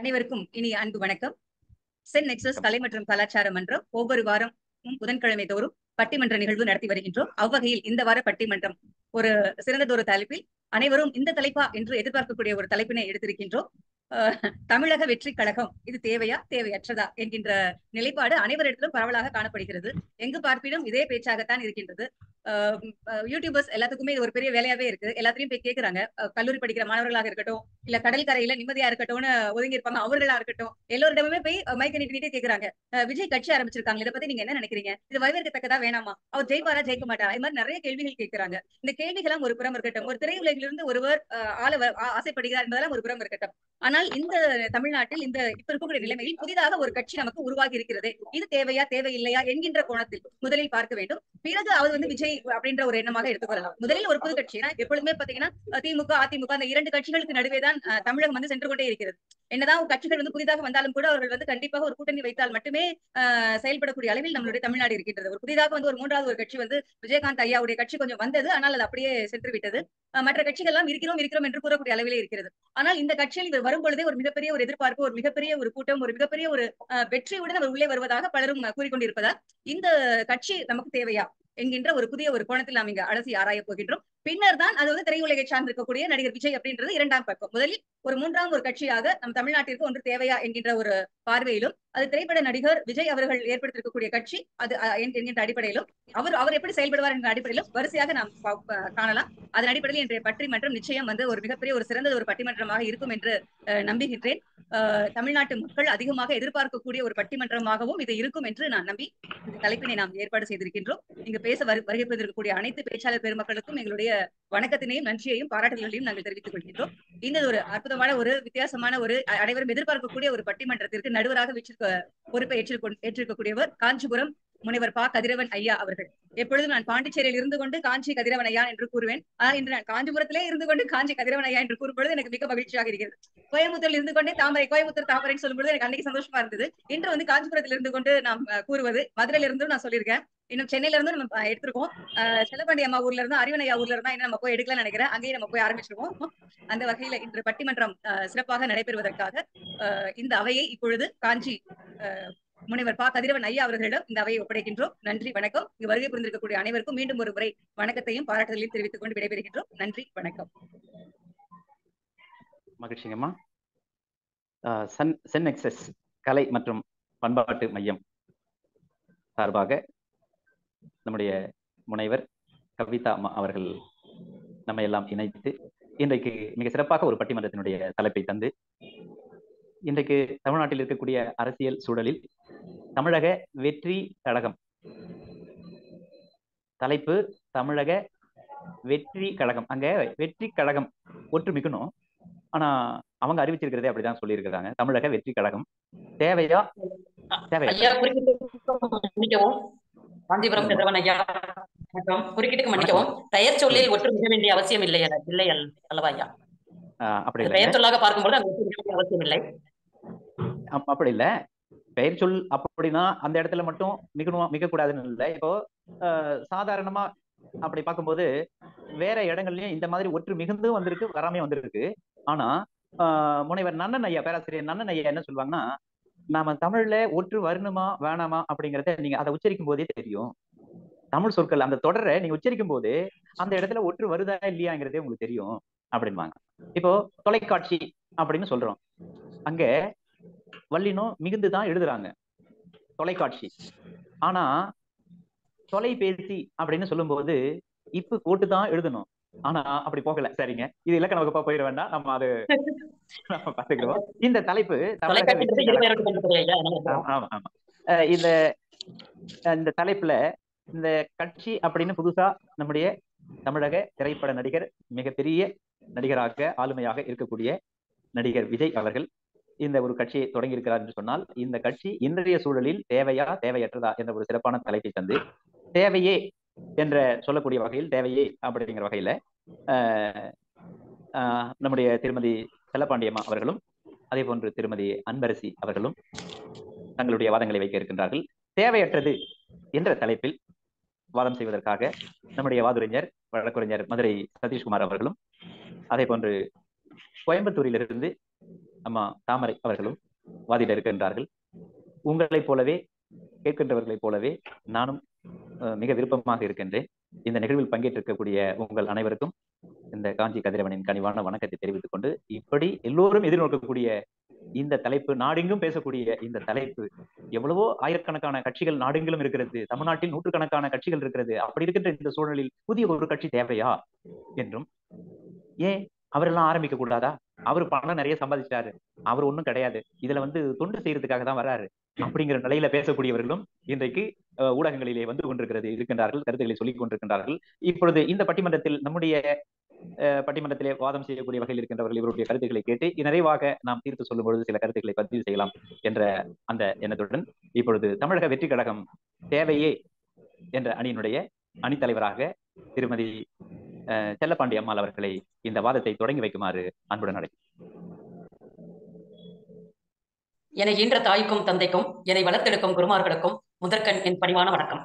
அனைவருக்கும் இனி அன்பு வணக்கம் சென் நெக்ஸஸ் கலை மற்றும் கலாச்சார மன்றம் ஒவ்வொரு வாரம் புதன்கிழமை தோறும் பட்டிமன்ற நிகழ்வு நடத்தி வருகின்றோம் அவ்வகையில் இந்த வார பட்டிமன்றம் ஒரு சிறந்ததொரு தலைப்பில் அனைவரும் இந்த தலைப்பா என்று எதிர்பார்க்கக்கூடிய ஒரு தலைப்பினை எடுத்திருக்கின்றோம் அஹ், தமிழக வெற்றி கழகம் இது தேவையா தேவையற்றதா என்கின்ற நிலைப்பாடு அனைவரிடத்திலும் பரவலாக காணப்படுகிறது எங்கு பார்ப்பினும் இதே பேச்சாகத்தான் இருக்கின்றது அஹ், அஹ், யூடியூபர்ஸ் எல்லாத்துக்குமே இது ஒரு பெரிய வேலையாவே இருக்கு எல்லாத்தையும் போய் கேக்குறாங்க அஹ், கல்லூரி படிக்கிற மாணவர்களாக இருக்கட்டும் இல்ல கடல் கரையில நிம்மதியா இருக்கட்டும்னு ஒதுங்கி இருப்பாங்க அவர்களா இருக்கட்டும் எல்லோரிடமுமே போய் மைக்க நீட்டிட்டே கேக்குறாங்க அஹ், விஜய் கட்சி ஆரம்பிச்சிருக்காங்க இதை பத்தி நீங்க என்ன நினைக்கிறீங்க இது வரவேற்கத்தக்கதா வேணாமா அவர் ஜெயிப்பாரா ஜெயிக்க மாட்டாரா இது மாதிரி நிறைய கேள்விகள் கேட்கிறாங்க இந்த கேள்விகளாம் ஒரு புறம் இருக்கட்டும் ஒரு திரையுலகிலிருந்து ஒருவர் அஹ், ஆள வ- ஆ- ஆசைப்படுகிறார் என்பதெல்லாம் ஒரு புறம் இருக்கட்டும் ஆனால் இந்த தமிழ்நாட்டில் இந்த இப்ப இருக்கக்கூடிய நிலைமையில் புதிதாக ஒரு கட்சி நமக்கு உருவாகி இருக்கிறது இது தேவையா தேவையில்லையா என்கின்ற கோணத்தில் முதலில் பார்க்க வேண்டும் பிறகு அவர் வந்து விஜய் அப்படின்ற ஒரு எண்ணமாக எடுத்துக்கொள்ளலாம் முதலில் ஒரு புது கட்சி ஏன்னா எப்பொழுதுமே பாத்தீங்கன்னா அஹ், திமுக அதிமுக அந்த இரண்டு கட்சிகளுக்கு நடுவே தான் அஹ், தமிழகம் வந்து சென்று கொண்டே இருக்கிறது என்னதான் கட்சிகள் வந்து புதிதாக வந்தாலும் கூட அவர்கள் வந்து கண்டிப்பாக ஒரு கூட்டணி வைத்தால் மட்டுமே அஹ், செயல்படக்கூடிய அளவில் நம்மளுடைய தமிழ்நாடு இருக்கின்றது ஒரு புதிதாக வந்து ஒரு மூன்றாவது ஒரு கட்சி வந்து விஜயகாந்த் ஐயாவுடைய கட்சி கொஞ்சம் வந்தது ஆனால் அது அப்படியே சென்று விட்டது அஹ், மற்ற கட்சிகள் எல்லாம் இருக்கிறோம் இருக்கிறோம் என்று கூறக்கூடிய அளவிலே இருக்கிறது ஆனால் இந்த கட்சியில் இவர் வரும் பொழுதே ஒரு மிகப்பெரிய ஒரு எதிர்பார்ப்பு ஒரு மிகப்பெரிய ஒரு கூட்டம் ஒரு மிகப்பெரிய ஒரு அஹ், வெற்றியுடன் அவர் உள்ளே வருவதாக பலரும் அஹ், கூறிக்கொண்டிருப்பதால் இந்த கட்சி நமக்கு தேவையா என்கின்ற ஒரு புதிய ஒரு கோணத்தில் நாம் இங்க அலசி ஆராய போகின்றோம் பின்னர் தான் அது வந்து திரையுலகை சார்ந்திருக்கக்கூடிய நடிகர் விஜய் அப்படின்றது இரண்டாம் பக்கம் முதலில் ஒரு மூன்றாம் ஒரு கட்சியாக நம் தமிழ்நாட்டிற்கு ஒன்று தேவையா என்கின்ற ஒரு பார்வையிலும் அது திரைப்பட நடிகர் விஜய் அவர்கள் ஏற்படுத்தியிருக்கக்கூடிய கட்சி அது அஹ், என்- என்கின்ற அடிப்படையிலும் அவர் அவர் எப்படி செயல்படுவார் என்ற அடிப்படையிலும் வரிசையாக நாம் பா- பா- காணலாம் அதன் அடிப்படையில் இன்றைய பட்டிமன்றம் நிச்சயம் வந்து ஒரு மிகப்பெரிய ஒரு சிறந்த ஒரு பட்டிமன்றமாக இருக்கும் என்று அஹ், நம்புகின்றேன் அஹ், தமிழ்நாட்டு மக்கள் அதிகமாக எதிர்பார்க்கக்கூடிய ஒரு பட்டிமன்றமாகவும் இது இருக்கும் என்று நான் நம்பி இந்த தலைப்பினை நாம் ஏற்பாடு செய்திருக்கின்றோம் இங்கு பேச வரு- வருகை புரிந்திருக்கக்கூடிய அனைத்து பேச்சாளர் பெருமக்களுக்கும் எங்களுடைய வணக்கத்தினையும் நன்றியையும் பாராட்டுகளையும் நாங்கள் தெரிவித்துக் கொள்கின்றோம் இந்த ஒரு அற்புதமான ஒரு வித்தியாசமான ஒரு அ- அனைவரும் எதிர்பார்க்கக்கூடிய ஒரு பட்டிமன்றத்திற்கு நடுவராக வீச்சிருக்க பொறுப்பை ஏற்றிருக்க ஏற்றிருக்கக்கூடியவர் காஞ்சிபுரம் முனைவர் பா கதிரவன் ஐயா அவர்கள் எப்பொழுதும் நான் பாண்டிச்சேரியில் இருந்து கொண்டு காஞ்சி கதிரவன் ஐயா என்று கூறுவேன் ஆனால் இன்று நான் காஞ்சிபுரத்திலே இருந்து கொண்டு காஞ்சி கதிரவன் ஐயா என்று கூறும்பொழுது எனக்கு மிக மகிழ்ச்சியாக இருக்கிறது கோயம்புத்தூரில் இருந்து கொண்டே தாமரை கோயம்புத்தூர் தாமரைன்னு சொல்லும்போது எனக்கு அன்னைக்கு சந்தோஷமா இருந்தது இன்று வந்து காஞ்சிபுரத்தில் இருந்து கொண்டு நாம் அஹ், கூறுவது மதுரையில இருந்தும் நான் சொல்லியிருக்கேன் இன்னும் சென்னையில இருந்தும் நம்ம அஹ், எடுத்திருக்கோம் அஹ், செல்லப்பாண்டி அம்மா ஊர்ல இருந்தும் அறிவனையா ஊர்ல இருந்தா இன்னும் நம்ம போய் எடுக்கலாம்னு நினைக்கிறேன் அங்கேயே நம்ம போய் ஆரம்பிச்சிருவோம் அந்த வகையில இன்று பட்டிமன்றம் அஹ், சிறப்பாக நடைபெறுவதற்காக அஹ், இந்த அவையை இப்பொழுது காஞ்சி அஹ், முனைவர் பா கதிரவன் ஐயா அவர்களிடம் இந்த அவையை ஒப்படைக்கின்றோம் நன்றி வணக்கம் இங்கு வருகை புரிந்திருக்கக்கூடிய அனைவருக்கும் மீண்டும் ஒரு முறை வணக்கத்தையும் பாராட்டுதலையும் தெரிவித்துக் கொண்டு விடைபெறுகின்றோம் நன்றி வணக்கம் மகிழ்ச்சிங்கம்மா ஆஹ் சன் சென் எக்ஸஸ் கலை மற்றும் பண்பாட்டு மையம் சார்பாக நம்முடைய முனைவர் கவிதா அம்மா அவர்கள் நம்ம எல்லாம் இணைத்து இன்றைக்கு மிக சிறப்பாக ஒரு பட்டிமன்றத்தினுடைய தலைப்பை தந்து இன்றைக்கு தமிழ்நாட்டில் இருக்கக்கூடிய அரசியல் சூழலில் தமிழக வெற்றி கழகம் தலைப்பு தமிழக வெற்றி கழகம் அங்க வெற்றி கழகம் ஒற்றுமிக்கணும் ஆனா அவங்க அறிவிச்சிருக்கிறதே அப்படிதான் சொல்லியிருக்கிறாங்க தமிழக வெற்றி கழகம் தேவையா தேவையா ஐயா குறுக்கிட்டு மன்னிக்கவும் காஞ்சிபுரம் கதிரவன் ஐயா வணக்கம் குறுக்கிட்டுக்கு மன்னிக்கவும் பெயர் சொல்லில் ஒற்று மிக வேண்டிய அவசியம் இல்லை அல்ல- இல்லை அல்ல- அல்லவா ஐயா ஆஹ் அப்படி அது இல்லைங்க பெயர் சொல்லாக பார்க்கும்போது அங்க ஒற்று மிக வேண்டிய அவசியம் இல்லை அப்- அப்படி இல்ல பெயர் சொல் அப்படின்னா அந்த இடத்துல மட்டும் மிகணும் மிக கூடாதுன்னு இல்லை இப்போ ஆஹ் சாதாரணமா அப்படி பார்க்கும்போது வேற இடங்கள்லயும் இந்த மாதிரி ஒற்று மிகுந்தும் வந்திருக்கு வராமையும் வந்திருக்கு ஆனா ஆஹ் முனைவர் நன்னன் ஐயா பேராசிரியர் நன்னன் ஐயா என்ன சொல்லுவாங்கன்னா நாம தமிழ்ல ஒற்று வரணுமா வேணாமா அப்படிங்கறத நீங்க அதை உச்சரிக்கும் போதே தெரியும் தமிழ் சொற்கள் அந்த தொடரை நீங்க உச்சரிக்கும் போது அந்த இடத்துல ஒற்று வருதா இல்லையாங்கிறதே உங்களுக்கு தெரியும் அப்படின்பாங்க இப்போ தொலைக்காட்சி அப்படின்னு சொல்றோம் அங்க வல்லினம் மிகுந்து தான் எழுதுறாங்க தொலைக்காட்சி ஆனா தொலைபேசி அப்படின்னு சொல்லும்போது இப்பு போட்டு தான் எழுதணும் ஆனா அப்படி போகல சரிங்க இது இலக்கண வகுப்பா போயிட வேண்டாம் நம்ம அது நம்ம பாத்துக்கிறோம் இந்த தலைப்பு தமிழக தொலைக்காட்சி வெற்றி இரு கழகம். பேருக்கு கொண்டு ஐயா என்ன ஆமா ஆமா, ஆமா அஹ் இந்த இந்த தலைப்புல இந்த கட்சி அப்படின்னு புதுசா நம்முடைய தமிழக திரைப்பட நடிகர் மிகப்பெரிய நடிகராக ஆளுமையாக இருக்கக்கூடிய நடிகர் விஜய் அவர்கள் இந்த ஒரு கட்சியை தொடங்கி இருக்கிறார் என்று சொன்னால் இந்த கட்சி இன்றைய சூழலில் தேவையா தேவையற்றதா என்ற ஒரு சிறப்பான தலைப்பை தந்து தேவையே என்ற சொல்லக்கூடிய வகையில் தேவையே அப்படிங்கிற வகையில ஆஹ் ஆஹ் நம்முடைய திருமதி செல்லப்பாண்டியம்மா அவர்களும் அதே போன்று திருமதி அன்பரசி அவர்களும் தங்களுடைய வாதங்களை வைக்க இருக்கின்றார்கள் தேவையற்றது என்ற தலைப்பில் வாதம் செய்வதற்காக நம்முடைய வாதுரைஞர் வழக்குரைஞர் மதுரை சதீஷ்குமார் அவர்களும் அதே போன்று கோயம்புத்தூரிலிருந்து அம்மா தாமரை அவர்களும் வாதிட இருக்கின்றார்கள் உங்களைப் போலவே கேட்கின்றவர்களைப் போலவே நானும் அஹ், மிக விருப்பமாக இருக்கின்றேன் இந்த நிகழ்வில் பங்கேற்றிருக்கக்கூடிய உங்கள் அனைவருக்கும் இந்த காஞ்சி கதிரவனின் கனிவான வணக்கத்தை தெரிவித்துக் கொண்டு இப்படி எல்லோரும் எதிர்நோக்கக்கூடிய இந்த தலைப்பு நாடெங்கும் பேசக்கூடிய இந்த தலைப்பு எவ்வளவோ ஆயிரக்கணக்கான கட்சிகள் நாடெங்கிலும் இருக்கிறது தமிழ்நாட்டில் நூற்றுக்கணக்கான கட்சிகள் இருக்கிறது அப்படி இருக்கின்ற இந்த சூழலில் புதிய ஒரு கட்சி தேவையா என்றும் ஏன் அவரெல்லாம் ஆரம்பிக்க கூடாதா அவர் பணம் நிறைய சம்பாதிச்சிட்டாரு அவர் ஒண்ணும் கிடையாது இதுல வந்து தொண்டு செய்யறதுக்காக தான் வராரு அப்படிங்கிற நிலையில பேசக்கூடியவர்களும் இன்றைக்கு அஹ், ஊடகங்களிலே வந்து கொண்டிருக்கிறது இருக்கின்றார்கள் கருத்துக்களை சொல்லிக் கொண்டிருக்கின்றார்கள் இப்பொழுது இந்த பட்டிமன்றத்தில் நம்முடைய அஹ், பட்டிமன்றத்திலே வாதம் செய்யக்கூடிய வகையில் இருக்கின்றவர்கள் இவருடைய கருத்துக்களை கேட்டு நிறைவாக நாம் தீர்த்து சொல்லும் பொழுது சில கருத்துக்களை பதிவு செய்யலாம் என்ற அந்த எண்ணத்துடன் இப்பொழுது தமிழக வெற்றி கழகம் தேவையே என்ற அணியினுடைய அணித்தலைவராக திருமதி அஹ், செல்லப்பாண்டி அம்மாள் அவர்களை இந்த வாதத்தை தொடங்கி வைக்குமாறு அன்புடன் அழைக்கிறேன் என்னை ஈன்ற தாய்க்கும் தந்தைக்கும் என்னை வளர்த்தெடுக்கும் குருமார்களுக்கும் முதற்கண் என் பணிவான வணக்கம்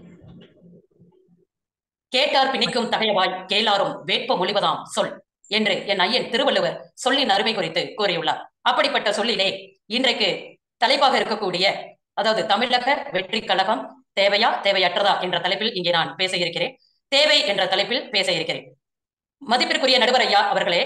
கேட்டார் பிணிக்கும் தகையவாய் கேளாரும் வேட்ப மொழிவதாம் சொல் என்று என் ஐயன் திருவள்ளுவர் சொல்லின் அருமை குறித்து கூறியுள்ளார் அப்படிப்பட்ட சொல்லிலே இன்றைக்கு தலைப்பாக இருக்கக்கூடிய அதாவது தமிழக வெற்றி கழகம் தேவையா தேவையற்றதா என்ற தலைப்பில் இங்கே நான் பேச இருக்கிறேன் தேவை என்ற தலைப்பில் பேச இருக்கிறேன் மதிப்பிற்குரிய நடுவர் ஐயா அவர்களே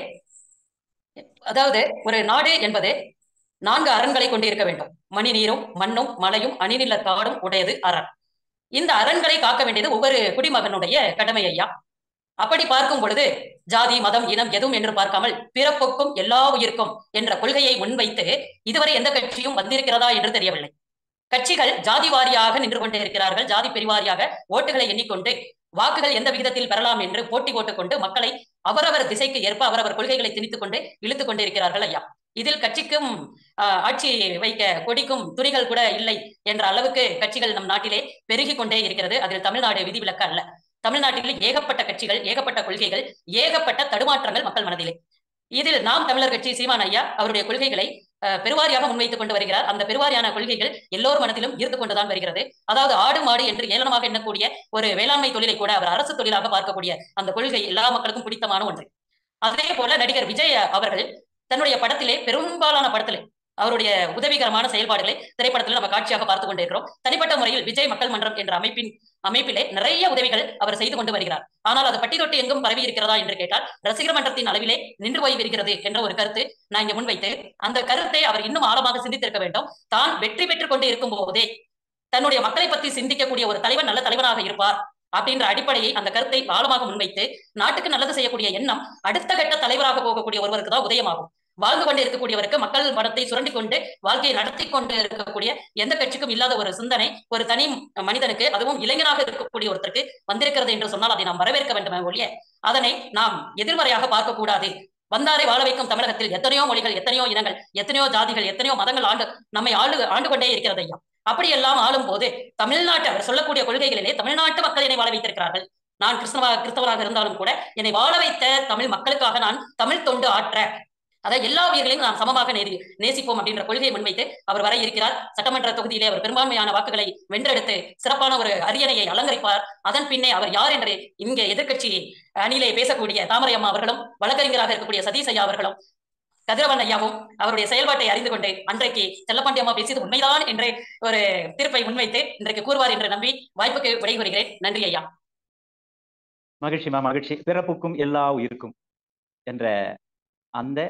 அதாவது ஒரு நாடு என்பது நான்கு அரண்களை கொண்டிருக்க வேண்டும் மணி நீரும் மண்ணும் மலையும் அணிநில காடும் உடையது அரண் இந்த அரண்களை காக்க வேண்டியது ஒவ்வொரு குடிமகனுடைய கடமை ஐயா அப்படி பார்க்கும் பொழுது ஜாதி மதம் இனம் எதுவும் என்று பார்க்காமல் பிறப்புக்கும் எல்லா உயிர்க்கும் என்ற கொள்கையை முன்வைத்து இதுவரை எந்த கட்சியும் வந்திருக்கிறதா என்று தெரியவில்லை கட்சிகள் ஜாதி வாரியாக நின்று கொண்டே இருக்கிறார்கள் ஜாதி பிரிவாரியாக ஓட்டுகளை எண்ணிக்கொண்டு வாக்குகள் எந்த விகிதத்தில் பெறலாம் என்று போட்டி போட்டுக்கொண்டு மக்களை அவரவர் திசைக்கு ஏற்ப அவரவர் கொள்கைகளை திணித்துக் கொண்டு இழுத்துக் கொண்டிருக்கிறார்கள் ஐயா இதில் கட்சிக்கும் ஆஹ், ஆட்சி வைக்க கொடிக்கும் துணிகள் கூட இல்லை என்ற அளவுக்கு கட்சிகள் நம் நாட்டிலே பெருகி கொண்டே இருக்கிறது அதில் தமிழ்நாடு விதிவிலக்கு அல்ல தமிழ்நாட்டில் ஏகப்பட்ட கட்சிகள் ஏகப்பட்ட கொள்கைகள் ஏகப்பட்ட தடுமாற்றங்கள் மக்கள் மனதிலே இதில் நாம் தமிழர் கட்சி சீமான் ஐயா அவருடைய கொள்கைகளை அஹ், பெருவாரியாக முன்வைத்துக் கொண்டு வருகிறார் அந்த பெருவாரியான கொள்கைகள் எல்லோர் மனதிலும் ஈர்த்து கொண்டுதான் வருகிறது அதாவது ஆடு மாடு என்று ஏளனமாக எண்ணக்கூடிய ஒரு வேளாண்மை தொழிலை கூட அவர் அரசு தொழிலாக பார்க்கக்கூடிய அந்த கொள்கை எல்லா மக்களுக்கும் பிடித்தமான ஒன்று அதே போல நடிகர் விஜய் அவர்கள் தன்னுடைய படத்திலே பெரும்பாலான படத்திலே அவருடைய உதவிகரமான செயல்பாடுகளை திரைப்படத்தில் நம்ம காட்சியாக பார்த்து கொண்டிருக்கிறோம் தனிப்பட்ட முறையில் விஜய் மக்கள் மன்றம் என்ற அமைப்பின் அமைப்பிலே நிறைய உதவிகள் அவர் செய்து கொண்டு வருகிறார் ஆனால் அது பட்டி தொட்டி எங்கும் பரவி இருக்கிறதா என்று கேட்டால் ரசிகர் மன்றத்தின் அளவிலே நின்று போய் வருகிறது என்ற ஒரு கருத்து நான் இங்க முன்வைத்து அந்த கருத்தை அவர் இன்னும் ஆழமாக சிந்தித்திருக்க வேண்டும் தான் வெற்றி பெற்றுக் கொண்டு இருக்கும் போதே தன்னுடைய மக்களை பற்றி சிந்திக்கக்கூடிய ஒரு தலைவர் நல்ல தலைவனாக இருப்பார் அப்படின்ற அடிப்படையை அந்த கருத்தை ஆழமாக முன்வைத்து நாட்டுக்கு நல்லது செய்யக்கூடிய எண்ணம் அடுத்த கட்ட தலைவராக போகக்கூடிய ஒருவருக்கு தான் உதயமாகும் வாழ்ந்து கொண்டு இருக்கக்கூடியவருக்கு மக்கள் மனத்தை சுரண்டி கொண்டு வாழ்க்கையை நடத்தி கொண்டு இருக்கக்கூடிய எந்த கட்சிக்கும் இல்லாத ஒரு சிந்தனை ஒரு தனி மனிதனுக்கு அதுவும் இளைஞனாக இருக்கக்கூடிய ஒருத்தருக்கு வந்திருக்கிறது என்று சொன்னால் அதை நாம் வரவேற்க வேண்டுமே ஒழிய அதனை நாம் எதிர்மறையாக பார்க்க கூடாது வந்தாரை வாழ வைக்கும் தமிழகத்தில் எத்தனையோ மொழிகள் எத்தனையோ இனங்கள் எத்தனையோ ஜாதிகள் எத்தனையோ மதங்கள் ஆண்டு நம்மை ஆண்டு ஆண்டு கொண்டே இருக்கிறது ஐயா அப்படியெல்லாம் ஆளும் போது தமிழ்நாட்டு அவர் சொல்லக்கூடிய கொள்கைகளிலே தமிழ்நாட்டு மக்கள் என்னை வாழ வைத்திருக்கிறார்கள் நான் கிறிஸ்தவ கிறிஸ்தவராக இருந்தாலும் கூட என்னை வாழ வைத்த தமிழ் மக்களுக்காக நான் தமிழ் தொண்டு ஆற்ற அதாவது எல்லா உயிர்களையும் நாம் சமமாக நேரி நேசிப்போம் அப்படின்ற கொள்கையை முன்வைத்து அவர் வர இருக்கிறார் சட்டமன்ற தொகுதியிலே அவர் பெரும்பான்மையான வாக்குகளை வென்றெடுத்து சிறப்பான ஒரு அரியணையை அலங்கரிப்பார் அதன் பின்னே அவர் யார் என்று இங்கே எதிர்க்கட்சி அணியிலே பேசக்கூடிய தாமரை அம்மா அவர்களும் வழக்கறிஞராக இருக்கக்கூடிய சதீஷ் ஐயா அவர்களும் கதிரவன் ஐயாவும் அவருடைய செயல்பாட்டை அறிந்து கொண்டு அன்றைக்கு செல்லப்பாண்டி அம்மா பேசியது உண்மைதான் என்று ஒரு தீர்ப்பை முன்வைத்து இன்றைக்கு கூறுவார் என்று நம்பி வாய்ப்புக்கு விடைகூறுகிறேன் நன்றி ஐயா மகிழ்ச்சிமா மகிழ்ச்சி பிறப்புக்கும் எல்லா உயிருக்கும் என்ற அந்த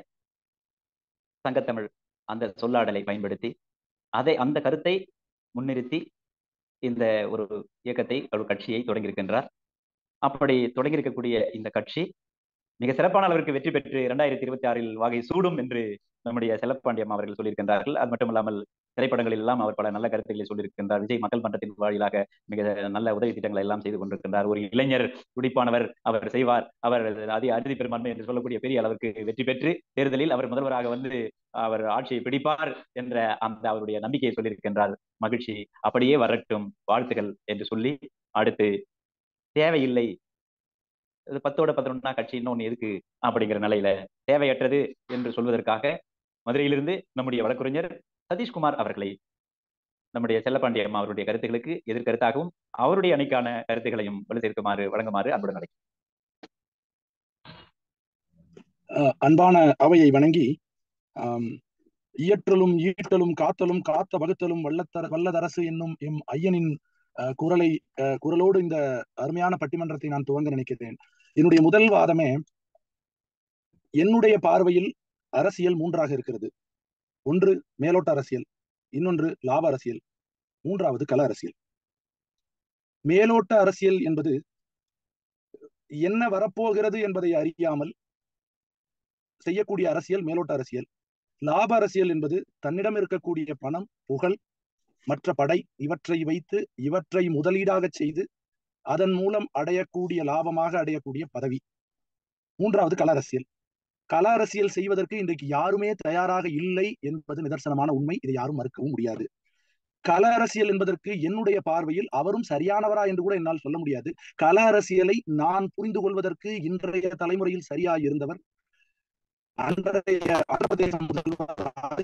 சங்கத்தமிழ் அந்த சொல்லாடலை பயன்படுத்தி அதை அந்த கருத்தை முன்னிறுத்தி இந்த ஒரு இயக்கத்தை ஒரு கட்சியை தொடங்கியிருக்கின்றார் அப்படி தொடங்கியிருக்கக்கூடிய இந்த கட்சி மிக சிறப்பான அளவிற்கு வெற்றி பெற்று இரண்டாயிரத்தி இருபத்தி ஆறில் வாகை சூடும் என்று நம்முடைய செல்லப்பாண்டியம் அவர்கள் சொல்லியிருக்கின்றார்கள் அது மட்டும் இல்லாமல் திரைப்படங்களில் எல்லாம் அவர் பல நல்ல கருத்துக்களை சொல்லியிருக்கின்றார் விஜய் மக்கள் மன்றத்தின் வாயிலாக மிக நல்ல உதவி திட்டங்களை எல்லாம் செய்து கொண்டிருக்கின்றார் ஒரு இளைஞர் துடிப்பானவர் அவர் செய்வார் அவர் அதி அறுதி பெரும்பான்மை என்று சொல்லக்கூடிய பெரிய அளவுக்கு வெற்றி பெற்று தேர்தலில் அவர் முதல்வராக வந்து அவர் ஆட்சியை பிடிப்பார் என்ற அந்த அவருடைய நம்பிக்கையை சொல்லியிருக்கின்றார் மகிழ்ச்சி அப்படியே வரட்டும் வாழ்த்துகள் என்று சொல்லி அடுத்து தேவையில்லை இது பத்தோட பதினொன்னா கட்சி இன்னொன்னு எதுக்கு அப்படிங்கிற நிலையில தேவையற்றது என்று சொல்வதற்காக மதுரையிலிருந்து நம்முடைய வழக்குரைஞர் சதீஷ்குமார் அவர்களை நம்முடைய செல்லப்பாண்டி அம்மா அவருடைய கருத்துக்களுக்கு எதிர்கருத்தாகவும் அவருடைய அணிக்கான கருத்துக்களையும் வலு சேர்க்குமாறு வழங்குமாறு அன்புடன் அழைக்கிறேன் அஹ் அன்பான அவையை வணங்கி ஆம், இயற்றலும் ஈட்டலும் காத்தலும் காத்த வகுத்தலும் வல்லத்தர வல்லதரசு என்னும் எம் ஐயனின் அஹ், குரலை அஹ், குரலோடு இந்த அருமையான பட்டிமன்றத்தை நான் துவங்க நினைக்கிறேன் என்னுடைய முதல் வாதமே என்னுடைய பார்வையில் அரசியல் மூன்றாக இருக்கிறது ஒன்று மேலோட்ட அரசியல் இன்னொன்று லாப அரசியல் மூன்றாவது கள அரசியல் மேலோட்ட அரசியல் என்பது என்ன வரப்போகிறது என்பதை அறியாமல் செய்யக்கூடிய அரசியல் மேலோட்ட அரசியல் லாப அரசியல் என்பது தன்னிடம் இருக்கக்கூடிய பணம் புகழ் மற்ற படை இவற்றை வைத்து இவற்றை முதலீடாக செய்து அதன் மூலம் அடையக்கூடிய லாபமாக அடையக்கூடிய பதவி மூன்றாவது கள அரசியல் கள அரசியல் செய்வதற்கு இன்றைக்கு யாருமே தயாராக இல்லை என்பது நிதர்சனமான உண்மை இதை யாரும் மறுக்கவும் முடியாது கள அரசியல் என்பதற்கு என்னுடைய பார்வையில் அவரும் சரியானவரா என்று கூட என்னால் சொல்ல முடியாது கள அரசியலை நான் புரிந்து கொள்வதற்கு இன்றைய தலைமுறையில் சரியாக இருந்தவர் அன்றைய ஆந்திரப்பிரதேச முதல்வர்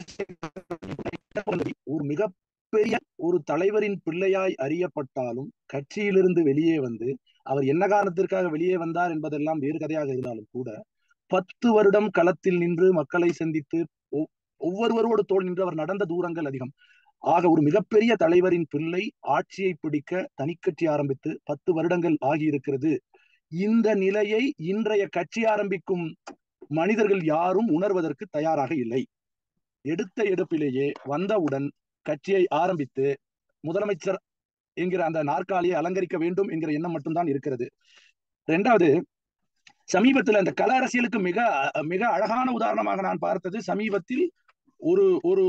ராஜசேகர ஒரு மிகப்பெரிய ஒரு தலைவரின் பிள்ளையாய் அறியப்பட்டாலும் கட்சியிலிருந்து வெளியே வந்து அவர் என்ன காரணத்திற்காக வெளியே வந்தார் என்பதெல்லாம் வேறு கதையாக இருந்தாலும் கூட பத்து வருடம் களத்தில் நின்று மக்களை சந்தித்து ஒவ்- ஒவ்வொருவரோடு தோல் நின்று அவர் நடந்த தூரங்கள் அதிகம் ஆக ஒரு மிகப்பெரிய தலைவரின் பிள்ளை ஆட்சியை பிடிக்க தனிக்கட்சி ஆரம்பித்து பத்து வருடங்கள் ஆகியிருக்கிறது இந்த நிலையை இன்றைய கட்சி ஆரம்பிக்கும் மனிதர்கள் யாரும் உணர்வதற்கு தயாராக இல்லை எடுத்த எடுப்பிலேயே வந்தவுடன் கட்சியை ஆரம்பித்து முதலமைச்சர் என்கிற அந்த நாற்காலியை அலங்கரிக்க வேண்டும் என்கிற எண்ணம் மட்டும்தான் இருக்கிறது ரெண்டாவது சமீபத்தில் அந்த கள அரசியலுக்கு மிக மிக அழகான உதாரணமாக நான் பார்த்தது சமீபத்தில் ஒரு ஒரு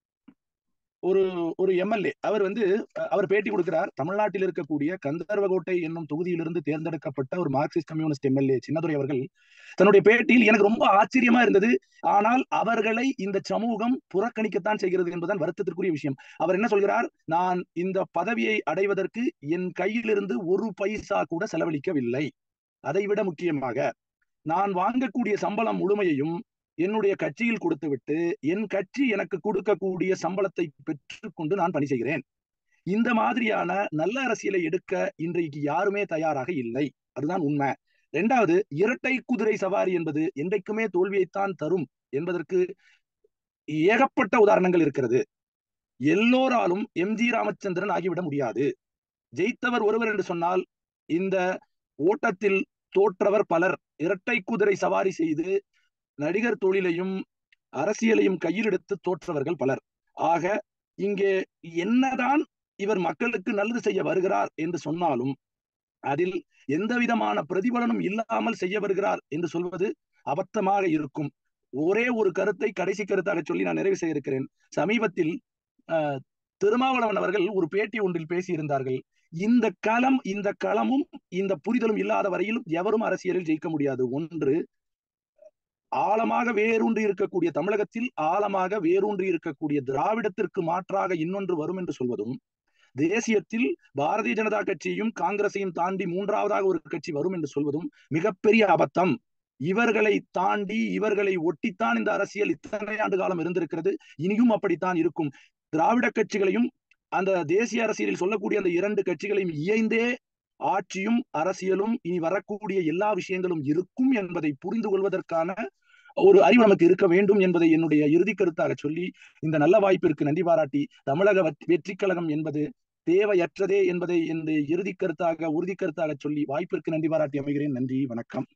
ஒரு ஒரு எம்எல்ஏ அவர் வந்து அஹ், அவர் பேட்டி கொடுக்கிறார் தமிழ்நாட்டில் இருக்கக்கூடிய கந்தர்வகோட்டை என்னும் தொகுதியிலிருந்து தேர்ந்தெடுக்கப்பட்ட ஒரு மார்க்சிஸ்ட் கம்யூனிஸ்ட் எம்எல்ஏ சின்னதுரை அவர்கள் தன்னுடைய பேட்டியில் எனக்கு ரொம்ப ஆச்சரியமா இருந்தது ஆனால் அவர்களை இந்த சமூகம் புறக்கணிக்கத்தான் செய்கிறது என்பதுதான் வருத்தத்திற்குரிய விஷயம் அவர் என்ன சொல்கிறார் நான் இந்த பதவியை அடைவதற்கு என் கையிலிருந்து ஒரு பைசா கூட செலவழிக்கவில்லை அதைவிட முக்கியமாக நான் வாங்கக்கூடிய சம்பளம் முழுமையையும் என்னுடைய கட்சியில் கொடுத்துவிட்டு என் கட்சி எனக்கு கொடுக்கக்கூடிய சம்பளத்தை பெற்றுக்கொண்டு நான் பணி செய்கிறேன் இந்த மாதிரியான நல்ல அரசியலை எடுக்க இன்றைக்கு யாருமே தயாராக இல்லை அதுதான் உண்மை இரண்டாவது இரட்டை குதிரை சவாரி என்பது என்றைக்குமே தோல்வியைத்தான் தரும் என்பதற்கு ஏகப்பட்ட உதாரணங்கள் இருக்கிறது எல்லோராலும் எம் ஜி ராமச்சந்திரன் ஆகிவிட முடியாது ஜெயித்தவர் ஒருவர் என்று சொன்னால் இந்த ஓட்டத்தில் தோற்றவர் பலர் இரட்டை குதிரை சவாரி செய்து நடிகர் தொழிலையும் அரசியலையும் கையில் எடுத்து தோற்றவர்கள் பலர் ஆக இங்கே என்னதான் இவர் மக்களுக்கு நல்லது செய்ய வருகிறார் என்று சொன்னாலும் அதில் எந்த விதமான பிரதிபலனும் இல்லாமல் செய்ய வருகிறார் என்று சொல்வது அபத்தமாக இருக்கும் ஒரே ஒரு கருத்தை கடைசி கருத்தாக சொல்லி நான் நிறைவு செய்ய இருக்கிறேன் சமீபத்தில் அஹ், திருமாவளவன் அவர்கள் ஒரு பேட்டி ஒன்றில் பேசியிருந்தார்கள் இந்த களம் இந்த களமும் இந்த புரிதலும் இல்லாத வரையிலும் எவரும் அரசியலில் ஜெயிக்க முடியாது ஒன்று ஆழமாக வேரூன்றி இருக்கக்கூடிய தமிழகத்தில் ஆழமாக வேரூன்றி இருக்கக்கூடிய திராவிடத்திற்கு மாற்றாக இன்னொன்று வரும் என்று சொல்வதும் தேசியத்தில் பாரதிய ஜனதா கட்சியும் காங்கிரஸையும் தாண்டி மூன்றாவதாக ஒரு கட்சி வரும் என்று சொல்வதும் மிகப்பெரிய அபத்தம் இவர்களை தாண்டி இவர்களை ஒட்டித்தான் இந்த அரசியல் இத்தனை ஆண்டு காலம் இருந்திருக்கிறது இனியும் அப்படித்தான் இருக்கும் திராவிட கட்சிகளையும் அந்த தேசிய அரசியலில் சொல்லக்கூடிய அந்த இரண்டு கட்சிகளையும் இயைந்தே ஆட்சியும் அரசியலும் இனி வரக்கூடிய எல்லா விஷயங்களும் இருக்கும் என்பதை புரிந்து கொள்வதற்கான ஒரு அறிவு நமக்கு இருக்க வேண்டும் என்பதை என்னுடைய இறுதி கருத்தாக சொல்லி இந்த நல்ல வாய்ப்பிற்கு நன்றி பாராட்டி தமிழக வெற்றி- வெற்றிக் கழகம் என்பது தேவையற்றதே என்பதை இந்த இறுதி கருத்தாக உறுதி கருத்தாக சொல்லி வாய்ப்பிற்கு நன்றி பாராட்டி அமைகிறேன் நன்றி வணக்கம்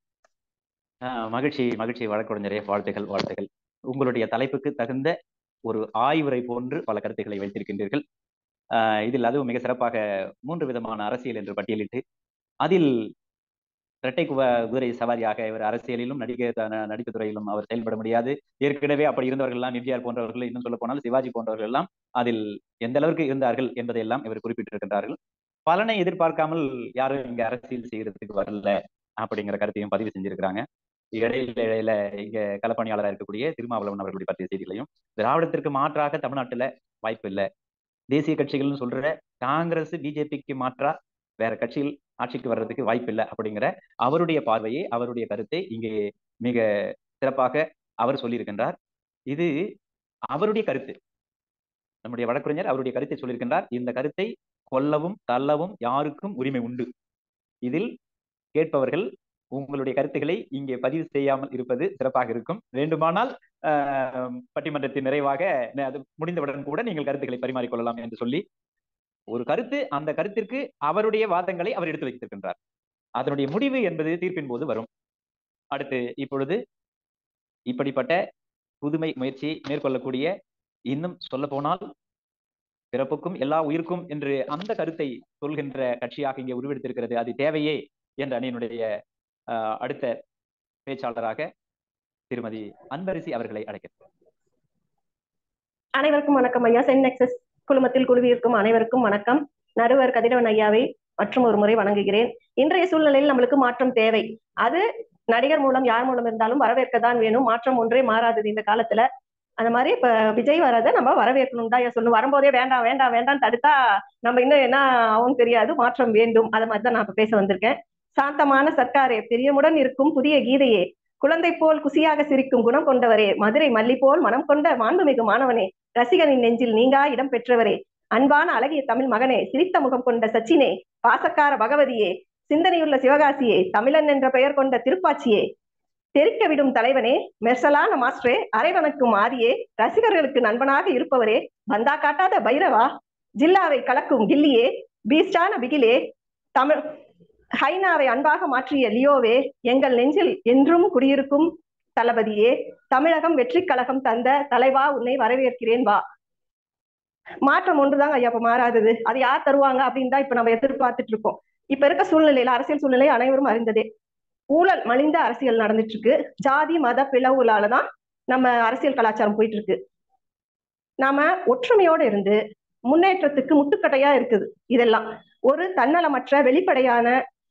ஆஹ் மகிழ்ச்சி மகிழ்ச்சி வழக்கறிஞரே வாழ்த்துகள் வாழ்த்துகள் உங்களுடைய தலைப்புக்கு தகுந்த ஒரு ஆய்வுரை போன்று பல கருத்துக்களை வைத்திருக்கின்றீர்கள் ஆஹ் இதில் அதுவும் மிக சிறப்பாக மூன்று விதமான அரசியல் என்று பட்டியலிட்டு அதில் இரட்டை குவ குதிரை சவாரியாக இவர் அரசியலிலும் நடிகை நடிப்பு துறையிலும் அவர் செயல்பட முடியாது ஏற்கனவே அப்படி இருந்தவர்கள் எல்லாம் எம்ஜிஆர் போன்றவர்கள் இன்னும் சொல்ல போனால் சிவாஜி போன்றவர்கள் எல்லாம் அதில் எந்த அளவிற்கு இருந்தார்கள் என்பதையெல்லாம் இவர் குறிப்பிட்டிருக்கின்றார்கள் பலனை எதிர்பார்க்காமல் யாரும் இங்க அரசியல் செய்யறதுக்கு வரல அப்படிங்கிற கருத்தையும் பதிவு செஞ்சிருக்கிறாங்க இடையில இடையில இங்க களப்பணியாளராக இருக்கக்கூடிய திருமாவளவன் அவர்களுடைய பற்றிய செய்திகளையும் திராவிடத்திற்கு மாற்றாக தமிழ்நாட்டுல வாய்ப்பு இல்லை தேசிய கட்சிகள்னு சொல்ற காங்கிரஸ் பிஜேபிக்கு மாற்றா வேற கட்சிகள் ஆட்சிக்கு வர்றதுக்கு வாய்ப்பு இல்லை அப்படிங்கிற அவருடைய பார்வையை அவருடைய கருத்தை இங்கே மிக சிறப்பாக அவர் சொல்லியிருக்கின்றார் இது அவருடைய கருத்து நம்முடைய வழக்கறிஞர் அவருடைய கருத்தை சொல்லியிருக்கின்றார் இந்த கருத்தை கொல்லவும் தள்ளவும் யாருக்கும் உரிமை உண்டு இதில் கேட்பவர்கள் உங்களுடைய கருத்துக்களை இங்கே பதிவு செய்யாமல் இருப்பது சிறப்பாக இருக்கும் வேண்டுமானால் ஆஹ், பட்டிமன்றத்தின் நிறைவாக ந- அது முடிந்தவுடன் கூட நீங்கள் கருத்துக்களை பரிமாறிக்கொள்ளலாம் என்று சொல்லி ஒரு கருத்து அந்த கருத்திற்கு அவருடைய வாதங்களை அவர் எடுத்து வைத்திருக்கின்றார் அதனுடைய முடிவு என்பது தீர்ப்பின் போது வரும் அடுத்து இப்பொழுது இப்படிப்பட்ட புதுமை முயற்சியை மேற்கொள்ளக்கூடிய இன்னும் சொல்ல போனால் பிறப்புக்கும் எல்லா உயிருக்கும் என்று அந்த கருத்தை சொல்கின்ற கட்சியாக இங்கே உருவெடுத்திருக்கிறது அது தேவையே என்ற அணியினுடைய ஆஹ், அடுத்த பேச்சாளராக திருமதி அன்பரசி அவர்களை அழைக்கிறேன் அனைவருக்கும் வணக்கம் ஐயா சென் நெக்சஸ் குழுமத்தில் குழுவியிருக்கும் அனைவருக்கும் வணக்கம் நடுவர் கதிரவன் ஐயாவை மற்றும் ஒரு முறை வணங்குகிறேன் இன்றைய சூழ்நிலையில் நம்மளுக்கு மாற்றம் தேவை அது நடிகர் மூலம் யார் மூலம் இருந்தாலும் வரவேற்க தான் வேணும் மாற்றம் ஒன்றே மாறாதது இந்த காலத்துல அந்த மாதிரி இப்ப விஜய் வரதை நம்ம வரவேற்கணும் தான் ஐயா சொல்லணும் வரும்போதே வேண்டாம் வேண்டாம் வேண்டாம் தடுத்தா நம்ம இன்னும் என்ன ஆகும் தெரியாது மாற்றம் வேண்டும் அதை மாதிரி தான் நான் இப்ப பேச வந்திருக்கேன் சாந்தமான சர்க்காரே பிரியமுடன் இருக்கும் புதிய கீதையே குழந்தை போல் குசியாக சிரிக்கும் குணம் கொண்டவரே மதுரை மல்லி போல் மனம் கொண்ட மாண்புமிகு மாணவனே ரசிகனின் நெஞ்சில் நீங்கா இடம் பெற்றவரே அன்பான அழகிய தமிழ் மகனே சிரித்த முகம் கொண்ட சச்சினே பாசக்கார பகவதியே சிந்தனையுள்ள சிவகாசியே தமிழன் என்ற பெயர் கொண்ட திருப்பாச்சியே தெறிக்க விடும் தலைவனே மெர்சலான மாஸ்டரே அரைவனுக்கும் ஆதியே ரசிகர்களுக்கு நண்பனாக இருப்பவரே பந்தா காட்டாத பைரவா ஜில்லாவை கலக்கும் கில்லியே பீஸ்டான பிகிலே தமிழ் ஹைனாவை அன்பாக மாற்றிய லியோவே எங்கள் நெஞ்சில் என்றும் குடியிருக்கும் தளபதியே தமிழகம் வெற்றி கழகம் தந்த தலைவா உன்னை வரவேற்கிறேன் வா மாற்றம் ஒன்றுதாங்க ஐயா இப்ப மாறாதது அது யார் தருவாங்க அப்படின்னு தான் இப்ப நம்ம எதிர்பார்த்துட்டு இருக்கோம் இப்ப இருக்க சூழ்நிலையில அரசியல் சூழ்நிலை அனைவரும் அறிந்ததே ஊழல் மலிந்த அரசியல் நடந்துட்டு இருக்கு ஜாதி மத பிளவுகளாலதான் நம்ம அரசியல் கலாச்சாரம் போயிட்டு இருக்கு நாம ஒற்றுமையோட இருந்து முன்னேற்றத்துக்கு முட்டுக்கட்டையா இருக்குது இதெல்லாம் ஒரு தன்னலமற்ற வெளிப்படையான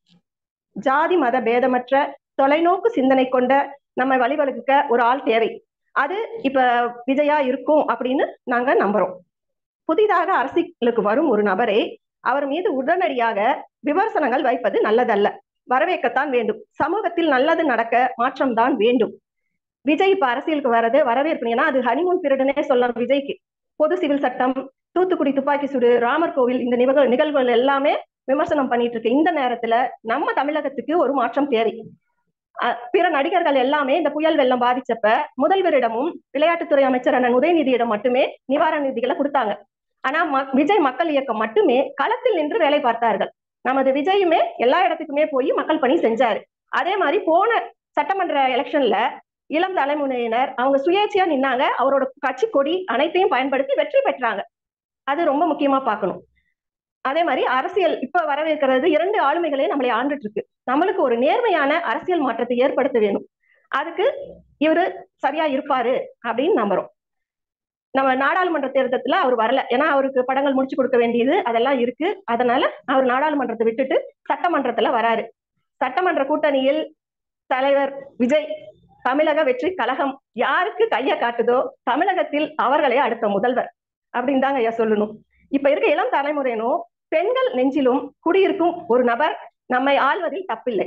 ஜாதி மத பேதமற்ற தொலைநோக்கு சிந்தனை கொண்ட நம்ம வழிவகுக்க ஒரு ஆள் தேவை அது இப்ப விஜயா இருக்கும் அப்படின்னு நாங்க நம்புறோம் புதிதாக அரசியலுக்கு வரும் ஒரு நபரை அவர் மீது உடனடியாக விமர்சனங்கள் வைப்பது நல்லதல்ல வரவேற்கத்தான் வேண்டும் சமூகத்தில் நல்லது நடக்க மாற்றம் தான் வேண்டும் விஜய் இப்ப அரசியலுக்கு வர்றது வரவேற்பீங்கன்னா அது ஹனிமூன் பீரியட்னே சொல்லலாம் விஜய்க்கு பொது சிவில் சட்டம் தூத்துக்குடி துப்பாக்கி சூடு ராமர் கோவில் இந்த நிகழ்வு நிகழ்வுகள் எல்லாமே விமர்சனம் பண்ணிட்டு இருக்கு இந்த நேரத்துல நம்ம தமிழகத்துக்கு ஒரு மாற்றம் தேவை அஹ் பிற நடிகர்கள் எல்லாமே இந்த புயல் வெள்ளம் பாதிச்சப்ப முதல்வரிடமும் விளையாட்டுத்துறை அமைச்சர் அண்ணன் உதயநிதியிடம் மட்டுமே நிவாரண நிதிகளை கொடுத்தாங்க ஆனா ம- விஜய் மக்கள் இயக்கம் மட்டுமே களத்தில் நின்று வேலை பார்த்தார்கள் நமது விஜயுமே எல்லா இடத்துக்குமே போய் மக்கள் பணி செஞ்சாரு அதே மாதிரி போன சட்டமன்ற எலெக்ஷன்ல இளம் தலைமுறையினர் அவங்க சுயேட்சையா நின்னாங்க அவரோட கட்சி கொடி அனைத்தையும் பயன்படுத்தி வெற்றி பெற்றாங்க அது ரொம்ப முக்கியமா பார்க்கணும் அதே மாதிரி அரசியல் இப்ப வரவேற்கிறது இரண்டு ஆளுமைகளே நம்மளை ஆண்டுட்டு இருக்கு நம்மளுக்கு ஒரு நேர்மையான அரசியல் மாற்றத்தை ஏற்படுத்த வேணும் அதுக்கு இவரு சரியா இருப்பாரு அப்படின்னு நம்புறோம் நம்ம நாடாளுமன்ற தேர்தத்துல அவர் வரல ஏன்னா அவருக்கு படங்கள் முடிச்சு கொடுக்க வேண்டியது அதெல்லாம் இருக்கு அதனால அவர் நாடாளுமன்றத்தை விட்டுட்டு சட்டமன்றத்துல வராரு சட்டமன்ற கூட்டணியில் தலைவர் விஜய் தமிழக வெற்றி கழகம் யாருக்கு கைய காட்டுதோ தமிழகத்தில் அவர்களே அடுத்த முதல்வர் அப்படின்னு தாங்க ஐயா சொல்லணும் இப்ப இருக்க இளம் தலைமுறையினும் பெண்கள் நெஞ்சிலும் குடியிருக்கும் ஒரு நபர் நம்மை ஆள்வதில் தப்பில்லை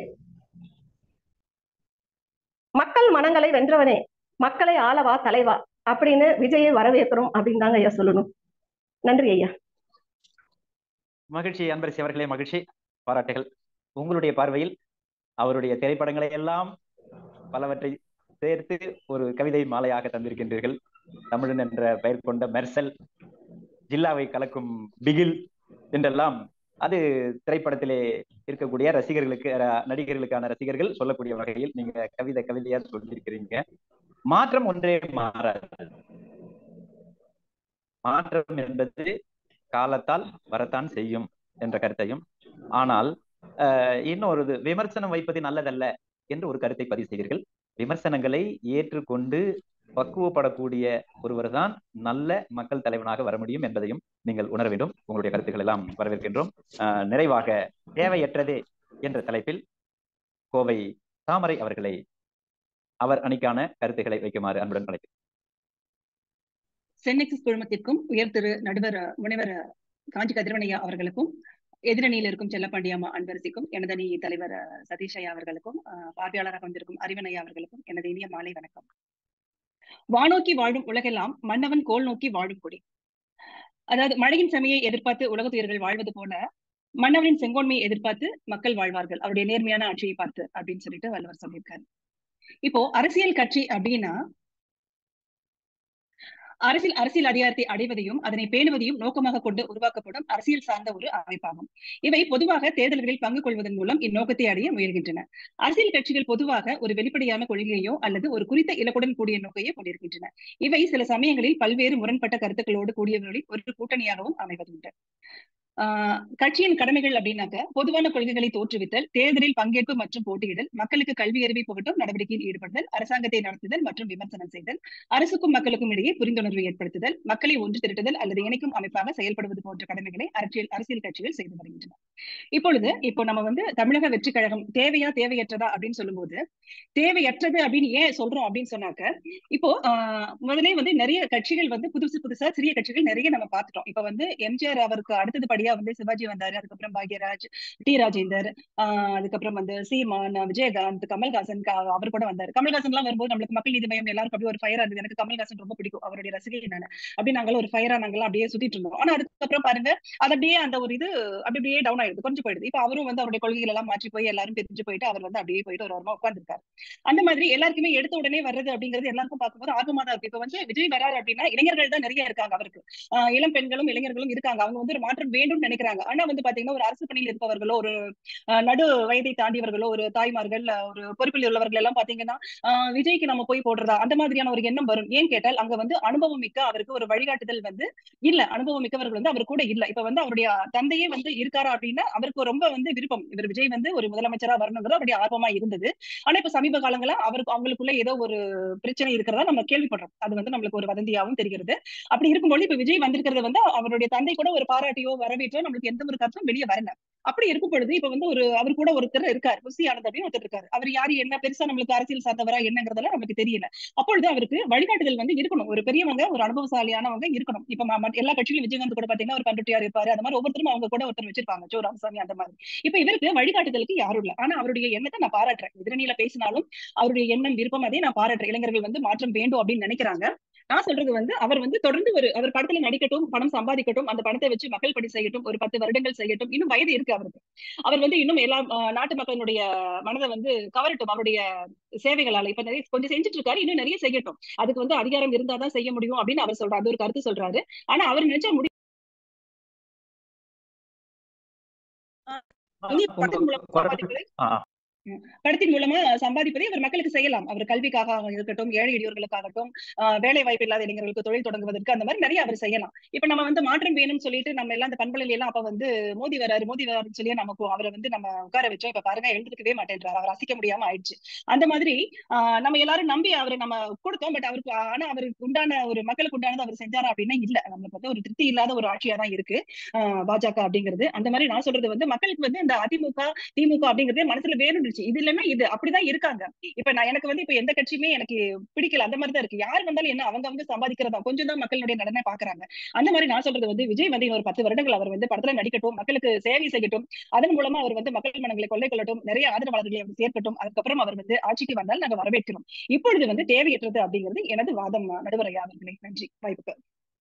மக்கள் மனங்களை வென்றவனே மக்களை ஆளவா தலைவா அப்படின்னு விஜயை வரவேற்கிறோம் அப்படின்னு தாங்க ஐயா சொல்லணும் நன்றி ஐயா மகிழ்ச்சி அன்பரசி அவர்களே மகிழ்ச்சி பாராட்டுகள் உங்களுடைய பார்வையில் அவருடைய திரைப்படங்களை எல்லாம் பலவற்றை சேர்த்து ஒரு கவிதை மாலையாக தந்திருக்கின்றீர்கள் தமிழன் என்ற பெயர் கொண்ட மெர்சல் ஜில்லாவை கலக்கும் பிகில் என்றெல்லாம் அது திரைப்படத்திலே இருக்கக்கூடிய ரசிகர்களுக்கு அஹ், நடிகர்களுக்கான ரசிகர்கள் சொல்லக்கூடிய வகையில் நீங்க கவிதை கவிதையா சொல்லியிருக்கிறீங்க மாற்றம் ஒன்றே மாறாது மாற்றம் என்பது காலத்தால் வரத்தான் செய்யும் என்ற கருத்தையும் ஆனால் ஆஹ், இன்னொரு இது, விமர்சனம் வைப்பது நல்லதல்ல என்று ஒரு கருத்தை பதிவு செய்தீர்கள் விமர்சனங்களை ஏற்றுக்கொண்டு பக்குவப்படக்கூடிய ஒருவர் தான் நல்ல மக்கள் தலைவனாக வர முடியும் என்பதையும் நீங்கள் உணர வேண்டும் உங்களுடைய கருத்துக்கள் எல்லாம் வரவேற்கின்றோம் ஆஹ், நிறைவாக தேவையற்றது என்ற தலைப்பில் கோவை தாமரை அவர்களை அவர் அணிக்கான கருத்துக்களை வைக்குமாறு அன்புடன் அழைக்கிறேன் சென்னெக்ஸஸ் குழுமத்திற்கும் உயர் திரு நடுவர் அஹ், முனைவர் அஹ், காஞ்சி கதிரவனையா அவர்களுக்கும் எதிரணியில் இருக்கும் செல்லப்பாண்டியம்மா அன்பரசிக்கும் எனது அணி தலைவர் அஹ், சதீஷ் ஐயா அவர்களுக்கும் அஹ், பார்வையாளராக வந்திருக்கும் அறிவனையா அவர்களுக்கும் எனது இனிய மாலை வணக்கம் வானோக்கி வாழும் உலகெல்லாம் மன்னவன் கோல் நோக்கி வாழும் கொடி அதாவது மழையின் சமையை எதிர்பார்த்து உலகத்துயர்கள் வாழ்வது போல மன்னவனின் செங்கோன்மையை எதிர்பார்த்து மக்கள் வாழ்வார்கள் அவருடைய நேர்மையான ஆட்சியை பார்த்து அப்படின்னு சொல்லிட்டு வள்ளுவர் சொல்லியிருக்காரு இப்போ அரசியல் கட்சி அப்படின்னா அரசியல் அரசியல் அதிகாரத்தை அடைவதையும் அதனை பேணுவதையும் நோக்கமாக கொண்டு உருவாக்கப்படும் அரசியல் சார்ந்த ஒரு அமைப்பாகும் இவை பொதுவாக தேர்தல்களில் பங்கு கொள்வதன் மூலம் இந்நோக்கத்தை அடைய முயல்கின்றன அரசியல் கட்சிகள் பொதுவாக ஒரு வெளிப்படையான கொள்கையோ அல்லது ஒரு குறித்த இலக்குடன் கூடிய நோக்கையோ கொண்டிருக்கின்றன இவை சில சமயங்களில் பல்வேறு முரண்பட்ட கருத்துக்களோடு கூடியவர்களில் ஒரு கூட்டணியாகவும் அமைவதுண்டு ஆஹ் கட்சியின் கடமைகள் அப்படின்னாக்க பொதுவான கொள்கைகளை தோற்றுவித்தல் தேர்தலில் பங்கேற்பு மற்றும் போட்டியிடல் மக்களுக்கு கல்வி அறிவை புகட்டும் நடவடிக்கையில் ஈடுபடுதல் அரசாங்கத்தை நடத்துதல் மற்றும் விமர்சனம் செய்தல் அரசுக்கும் மக்களுக்கும் இடையே புரிந்துணர்வு ஏற்படுத்துதல் மக்களை ஒன்று திரட்டுதல் அல்லது இணைக்கும் அமைப்பாக செயல்படுவது போன்ற கடமைகளை அரசியல் அரசியல் கட்சிகள் செய்து வருகின்றன இப்பொழுது இப்போ நம்ம வந்து தமிழக வெற்றி கழகம் தேவையா தேவையற்றதா அப்படின்னு சொல்லும்போது தேவையற்றது அப்படின்னு ஏன் சொல்றோம் அப்படின்னு சொன்னாக்க இப்போ ஆஹ் முதலே வந்து நிறைய கட்சிகள் வந்து புதுசு புதுசா சிறிய கட்சிகள் நிறைய நம்ம பார்த்துட்டோம் இப்ப வந்து எம்ஜிஆர் அவருக்கு அடுத்தது படியா வந்து சிவாஜி வந்தாரு அதுக்கப்புறம் பாக்யராஜ் டி ராஜேந்தர் ஆஹ் அதுக்கப்புறம் வந்து சீமான் விஜயகாந்த் கமல்ஹாசன் க- அவர் கூட வந்தாரு கமல்ஹாசன் எல்லாம் வரும்போது நம்மளுக்கு மக்கள் நீதி மையம் எல்லாருக்கும் அப்படியே ஒரு ஃபயரா இருந்தது எனக்கு கமல்ஹாசன் ரொம்ப பிடிக்கும் அவருடைய ரசிகை நான் அப்படி நாங்களும் ஒரு ஃபயரா நாங்களாம் அப்படியே சுத்திட்டு இருந்தோம் ஆனா அதுக்கப்புறம் பாருங்க அது அப்படியே அந்த ஒரு இது அப்படி அப்படியே டவுன் ஆயிடுது கொஞ்சம் போயிடுது இப்ப அவரும் வந்து அவருடைய கொள்கைகள் எல்லாம் மாற்றி போய் எல்லாரும் பிரிஞ்சு போயிட்டு அவர் வந்து அப்படியே போயிட்டு ஒரு ஓரமா உட்கார்ந்துருக்காரு அந்த மாதிரி எல்லாருக்குமே எடுத்த உடனே வர்றது அப்படிங்கிறது எல்லாருக்கும் பார்க்கும்போது ஆர்வமா தான் இருக்கு இப்ப வந்து விஜய் வராரு அப்படின்னா இளைஞர்கள் தான் நிறைய இருக்காங்க அவருக்கு ஆஹ் இளம் பெண்களும் இளைஞர்களும் இருக்காங்க அவங்க வந்து ஒரு மாற்றம் வேண்டும்னு நினைக்கிறாங்க ஆனா வந்து பாத்தீங்கன்னா ஒரு அரசு பணியில் இருப்பவர்களோ ஒரு ஆஹ் நடு வயதை தாண்டியவர்களோ ஒரு தாய்மார்கள் ஆஹ் ஒரு பொறுப்பில் உள்ளவர்கள் எல்லாம் பாத்தீங்கன்னா ஆஹ் விஜய்க்கு நம்ம போய் போடுறதா அந்த மாதிரியான ஒரு எண்ணம் வரும் ஏன் கேட்டால் அங்க வந்து அனுபவம் மிக்க அவருக்கு ஒரு வழிகாட்டுதல் வந்து இல்ல அனுபவம் மிக்கவர்கள் வந்து அவர் கூட இல்ல இப்ப வந்து அவருடைய தந்தையே வந்து இருக்காரா அப்படின்னா அவருக்கு ரொம்ப வந்து விருப்பம் இவர் விஜய் வந்து ஒரு முதலமைச்சரா வரணுங்கிறது அவருடைய ஆர்வமா இருந்தது ஆனா இப்ப சமீப காலங்களா அவருக்கு அவங்களுக்குள்ள ஏதோ ஒரு பிரச்சனை இருக்கிறதா நம்ம கேள்விப்படுறோம் அது வந்து நம்மளுக்கு ஒரு வதந்தியாவும் தெரிகிறது அப்படி இருக்கும்போது இப்ப விஜய் வந்திருக்கிறது வந்து அவருடைய தந்தை கூட ஒரு பாராட்டியோ வரவேற்றோ நம்மளுக்கு எந்த ஒரு கருத்தும் வெளியே வரல அப்படி இருக்கும் பொழுது இப்ப வந்து ஒரு அவர் கூட ஒருத்தர் இருக்காரு புசி ஆனந்த் அப்படின்னு ஒருத்தர் இருக்காரு அவர் யாரு என்ன பெருசா நம்மளுக்கு அரசியல் சார்ந்தவரா என்னங்கிறதெல்லாம் நமக்கு தெரியல அப்பொழுது அவருக்கு வழிகாட்டுதல் வந்து இருக்கணும் ஒரு பெரியவங்க ஒரு அனுபவசாலியானவங்க இருக்கணும் இப்ப ம- மற்ற எல்லா கட்சிகளும் விஜயகாந்த் கூட பாத்தீங்கன்னா ஒரு பண்ருட்டியார் இருப்பாரு அந்த மாதிரி ஒவ்வொருத்தரும் அவங்க கூட ஒருத்தர் வச்சிருப்பாங்க ஜோ ராமசாமி அந்த மாதிரி இப்ப இவருக்கு வழிகாட்டுதலுக்கு யாரும் இல்ல ஆனா அவருடைய எண்ணத்தை நான் பாராட்டுறேன் எதிரணியில பேசினாலும் அவருடைய எண்ணம் விருப்பம் அதே நான் பாராட்டுறேன் இளைஞர்கள் வந்து மாற்றம் வேண்டும் அப்படின்னு நினைக்கிறாங்க நான் சொல்றது வந்து அவர் வந்து தொடர்ந்து ஒரு அவர் படத்துல நடிக்கட்டும் பணம் சம்பாதிக்கட்டும் அந்த பணத்தை வச்சு மக்கள் பணி செய்யட்டும் ஒரு பத்து வருடங்கள் செய்யட்டும் இன்னும் வயது இருக்கு அவருக்கு அவர் வந்து இன்னும் எல்லா ஆஹ், நாட்டு மக்களுடைய மனதை வந்து கவரட்டும் அவருடைய சேவைகளால இப்ப நிறைய கொஞ்சம் செஞ்சுட்டு இருக்காரு இன்னும் நிறைய செய்யட்டும் அதுக்கு வந்து அதிகாரம் இருந்தாதான் செய்ய முடியும் அப்படின்னு அவர் சொல்றாரு அது ஒரு கருத்து சொல்றாரு ஆனா அவர் நினைச்சா முடியும் இனி படத்தின் மூலம் சம்பாதிப்பது ஆ, ஆ. படத்தின் மூலமா சம்பாதிப்பதை அவர் மக்களுக்கு செய்யலாம் அவர் கல்விக்காக இருக்கட்டும் ஏழை எளியோர்களுக்காகட்டும் ஆஹ் வேலை வாய்ப்பு இல்லாத இளைஞர்களுக்கு தொழில் தொடங்குவதற்கு அந்த மாதிரி நிறைய அவர் செய்யலாம் இப்ப நம்ம வந்து மாற்றம் வேணும்னு சொல்லிட்டு நம்ம எல்லாம் அந்த பண்பலையில எல்லாம் அப்ப வந்து மோதி வராரு மோதி வராருன்னு சொல்லி நமக்கு அவரை வந்து நம்ம உட்கார வச்சோம் இப்ப பாருங்க எழுந்திருக்கவே மாட்டேன்றாரு அவர் அசைக்க முடியாம ஆயிடுச்சு அந்த மாதிரி ஆஹ் நம்ம எல்லாரும் நம்பி அவரை நம்ம கொடுத்தோம் பட் அவருக்கு ஆனா அவருக்கு உண்டான ஒரு மக்களுக்கு உண்டானது அவர் செஞ்சாரா அப்படின்னா இல்ல நம்மளுக்கு வந்து ஒரு திருப்தி இல்லாத ஒரு ஆட்சியா தான் இருக்கு ஆஹ் பாஜக அப்படிங்கிறது அந்த மாதிரி நான் சொல்றது வந்து மக்களுக்கு வந்து இந்த அதிமுக திமுக அப்படிங்கறதே மனசுல வேணும்னுச்சு இது இல்லைன்னா இது அப்படிதான் இருக்காங்க இப்ப நான் எனக்கு வந்து இப்ப எந்த கட்சியுமே எனக்கு பிடிக்கல அந்த மாதிரி தான் இருக்கு யார் வந்தாலும் என்ன அவங்க வந்து சம்பாதிக்கிறதா கொஞ்சம் தான் மக்களுடைய நலனை பாக்குறாங்க அந்த மாதிரி நான் சொல்றது வந்து விஜய் வந்து இன்னும் ஒரு பத்து வருடங்கள் அவர் வந்து படத்துல நடிக்கட்டும் மக்களுக்கு சேவை செய்யட்டும் அதன் மூலமா அவர் வந்து மக்கள் மனங்களை கொள்ளை கொள்ளட்டும் நிறைய ஆதரவாளர்களை அவர் சேர்க்கட்டும் அதுக்கப்புறம் அவர் வந்து ஆட்சிக்கு வந்தால் நாங்க வரவேற்கிறோம் இப்பொழுது வந்து தேவையற்றது அப்படிங்கிறது எனது வாதம் நடுவர் ஐயா அவர்களே நன்றி வாய்ப்புக்கு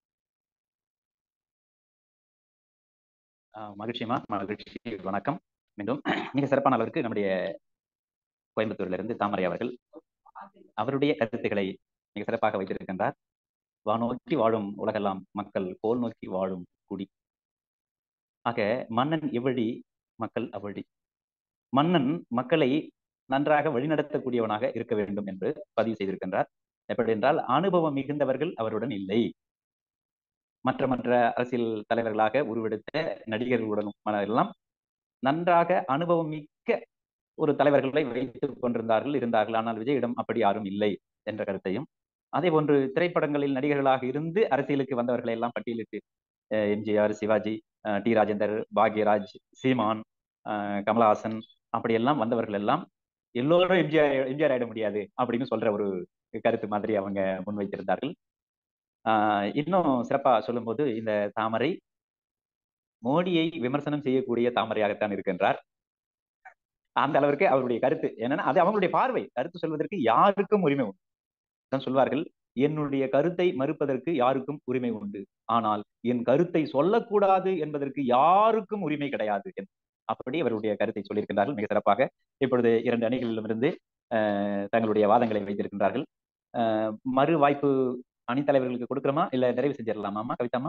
ஆஹ் மகிழ்ச்சிமா மகிழ்ச்சி வணக்கம் மீண்டும் மிக சிறப்பான அளவிற்கு நம்முடைய கோயம்புத்தூர்ல இருந்து தாமரை அவர்கள் அவருடைய கருத்துக்களை மிக சிறப்பாக வைத்திருக்கின்றார் வானோக்கி வாழும் உலகெல்லாம் மக்கள் கோல் நோக்கி வாழும் குடி ஆக மன்னன் எவ்வழி மக்கள் அவ்வழி மன்னன் மக்களை நன்றாக வழிநடத்தக்கூடியவனாக இருக்க வேண்டும் என்று பதிவு செய்திருக்கின்றார் எப்படி என்றால் அனுபவம் மிகுந்தவர்கள் அவருடன் இல்லை மற்ற மற்ற அரசியல் தலைவர்களாக உருவெடுத்த நடிகர்களுடன் எல்லாம் நன்றாக அனுபவம் மிக்க ஒரு தலைவர்களை வைத்துக் கொண்டிருந்தார்கள் இருந்தார்கள் ஆனால் விஜயிடம் அப்படி யாரும் இல்லை என்ற கருத்தையும் அதே போன்று திரைப்படங்களில் நடிகர்களாக இருந்து அரசியலுக்கு வந்தவர்களை எல்லாம் பட்டியலிட்டு அஹ் எம்ஜிஆர் சிவாஜி அஹ் டி ராஜேந்தர் பாக்யராஜ் சீமான் அஹ் கமலஹாசன் அப்படியெல்லாம் வந்தவர்கள் எல்லாம் எல்லோரும் எம்ஜிஆர் எம்ஜிஆர் ஆயிட முடியாது அப்படின்னு சொல்ற ஒரு கருத்து மாதிரி அவங்க முன்வைத்திருந்தார்கள் ஆஹ் இன்னும் சிறப்பா சொல்லும்போது இந்த தாமரை மோடியை விமர்சனம் செய்யக்கூடிய தாமரையாகத்தான் இருக்கின்றார் அந்த அளவிற்கு அவருடைய கருத்து என்னன்னா அது அவங்களுடைய பார்வை கருத்து சொல்வதற்கு யாருக்கும் உரிமை உண்டு தான் சொல்வார்கள் என்னுடைய கருத்தை மறுப்பதற்கு யாருக்கும் உரிமை உண்டு ஆனால் என் கருத்தை சொல்லக்கூடாது என்பதற்கு யாருக்கும் உரிமை கிடையாது என்று அப்படி அவருடைய கருத்தை சொல்லியிருக்கின்றார்கள் மிக சிறப்பாக இப்பொழுது இரண்டு அணிகளிலுமிருந்து அஹ், தங்களுடைய வாதங்களை வைத்திருக்கின்றார்கள் அஹ், மறு வாய்ப்பு அணித்தலைவர்களுக்கு கொடுக்கிறோமா இல்ல நிறைவு செஞ்சிடலாமா கவிதாமா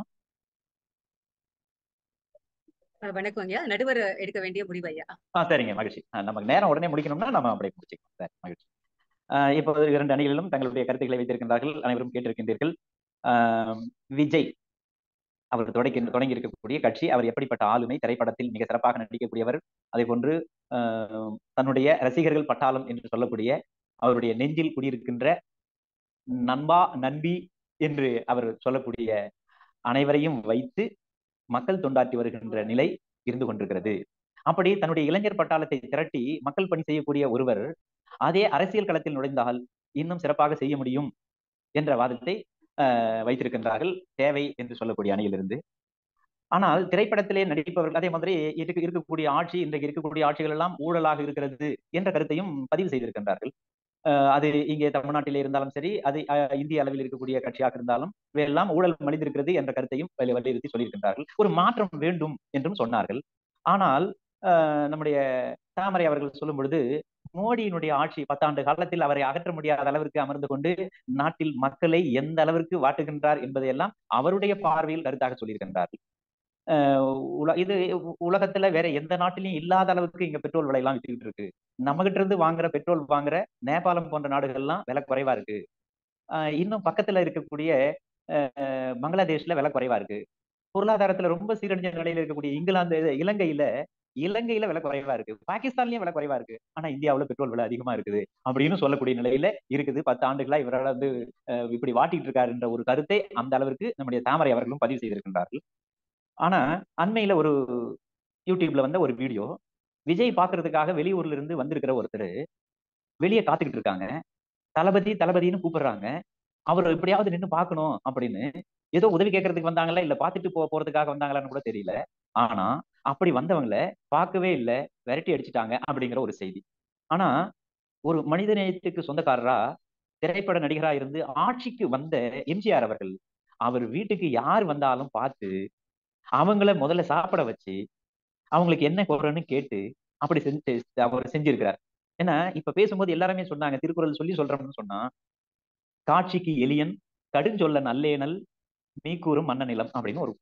அஹ் வணக்கம் ஐயா நடுவர் எடுக்க வேண்டிய முடிவு ஐயா ஆ சரிங்க மகிழ்ச்சி ஆ, நமக்கு நேரம் உடனே முடிக்கணும்னா நம்ம அப்படியே முடிச்சுக்கலாம் சரி மகிழ்ச்சி ஆஹ் இப்போது இரண்டு அணிகளிலும் தங்களுடைய கருத்துக்களை வைத்திருக்கின்றார்கள் அனைவரும் கேட்டிருக்கின்றீர்கள் ஆஹ் விஜய் அவர் தொடங்கி தொடங்கி இருக்கக்கூடிய கட்சி அவர் எப்படிப்பட்ட ஆளுமை திரைப்படத்தில் மிக சிறப்பாக நடிக்கக்கூடியவர் அதே போன்று ஆஹ் தன்னுடைய ரசிகர்கள் பட்டாளம் என்று சொல்லக்கூடிய அவருடைய நெஞ்சில் குடியிருக்கின்ற நண்பா நண்பி என்று அவர் சொல்லக்கூடிய அனைவரையும் வைத்து மக்கள் தொண்டாற்றி வருகின்ற நிலை இருந்து கொண்டிருக்கிறது அப்படி தன்னுடைய இளைஞர் பட்டாளத்தை திரட்டி மக்கள் பணி செய்யக்கூடிய ஒருவர் அதே அரசியல் களத்தில் நுழைந்தால் இன்னும் சிறப்பாக செய்ய முடியும் என்ற வாதத்தை ஆஹ் வைத்திருக்கின்றார்கள் தேவை என்று சொல்லக்கூடிய அணியிலிருந்து ஆனால் திரைப்படத்திலே நடிப்பவர்கள் அதே மாதிரி இருக்க இருக்கக்கூடிய ஆட்சி இன்றைக்கு இருக்கக்கூடிய ஆட்சிகள் எல்லாம் ஊழலாக இருக்கிறது என்ற கருத்தையும் பதிவு செய்திருக்கின்றார்கள் ஆஹ் அது இங்கே தமிழ்நாட்டிலே இருந்தாலும் சரி அது ஆஹ் இந்திய அளவில் இருக்கக்கூடிய கட்சியாக இருந்தாலும் இவையெல்லாம் ஊழல் மலிந்திருக்கிறது என்ற கருத்தையும் வலி- வலியுறுத்தி சொல்லியிருக்கின்றார்கள் ஒரு மாற்றம் வேண்டும் என்றும் சொன்னார்கள் ஆனால் ஆஹ் நம்முடைய தாமரை அவர்கள் சொல்லும் பொழுது மோடியினுடைய ஆட்சி பத்தாண்டு காலத்தில் அவரை அகற்ற முடியாத அளவிற்கு அமர்ந்து கொண்டு நாட்டில் மக்களை எந்த அளவிற்கு வாட்டுகின்றார் என்பதையெல்லாம் அவருடைய பார்வையில் கருத்தாக சொல்லியிருக்கின்றார்கள் ஆஹ் உல- இது உ- உலகத்துல வேற எந்த நாட்டிலையும் இல்லாத அளவுக்கு இங்க பெட்ரோல் விலை எல்லாம் வித்துக்கிட்டு இருக்கு நம்ம கிட்ட இருந்து வாங்குற பெட்ரோல் வாங்குற நேபாளம் போன்ற நாடுகள்லாம் விலை குறைவா இருக்கு ஆஹ் இன்னும் பக்கத்துல இருக்கக்கூடிய ஆஹ் பங்களாதேஷ்ல விலை குறைவா இருக்கு பொருளாதாரத்துல ரொம்ப சீரழிஞ்ச நிலையில இருக்கக்கூடிய இங்கிலாந்து இலங்கையில இலங்கையில விலை குறைவா இருக்கு பாகிஸ்தான்லயும் விலை குறைவா இருக்கு ஆனா இந்தியாவுல பெட்ரோல் விலை அதிகமா இருக்குது அப்படின்னு சொல்லக்கூடிய நிலையில இருக்குது பத்து ஆண்டுகளா இவரால் வந்து அஹ், இப்படி வாட்டிட்டு இருக்காருன்ற ஒரு கருத்தை அந்த அளவிற்கு நம்முடைய தாமரை அவர்களும் பதிவு செய்திருக்கின்றார்கள் ஆனா அண்மையில ஒரு யூடியூப்ல வந்த ஒரு வீடியோ விஜய் பாக்குறதுக்காக வெளியூர்ல இருந்து வந்திருக்கிற ஒருத்தர் வெளியே காத்துக்கிட்டு இருக்காங்க தளபதி தளபதின்னு கூப்பிடுறாங்க அவர் எப்படியாவது நின்னு பார்க்கணும் அப்படின்னு ஏதோ உதவி கேட்கறதுக்கு வந்தாங்களா இல்ல பார்த்துட்டு போ போறதுக்காக வந்தாங்களான்னு கூட தெரியல ஆனா அப்படி வந்தவங்கள பார்க்கவே இல்ல விரட்டி அடிச்சிட்டாங்க அப்படிங்கிற ஒரு செய்தி ஆனா ஒரு மனித நேயத்துக்கு சொந்தக்காரரா திரைப்பட நடிகரா இருந்து ஆட்சிக்கு வந்த எம்ஜிஆர் அவர்கள் அவர் வீட்டுக்கு யார் வந்தாலும் பார்த்து அவங்கள முதல்ல சாப்பிட வச்சு அவங்களுக்கு என்ன குறைன்னு கேட்டு அப்படி செஞ்சு அவர் செஞ்சிருக்கிறார் ஏன்னா இப்ப பேசும்போது எல்லாருமே சொன்னாங்க திருக்குறள் சொல்லி சொல்றோம்னு சொன்னா காட்சிக்கு எளியன் கடுஞ்சொல்ல நல்லேனல் மீக்கூறும் மன்ன நிலம் அப்படின்னு ஒரு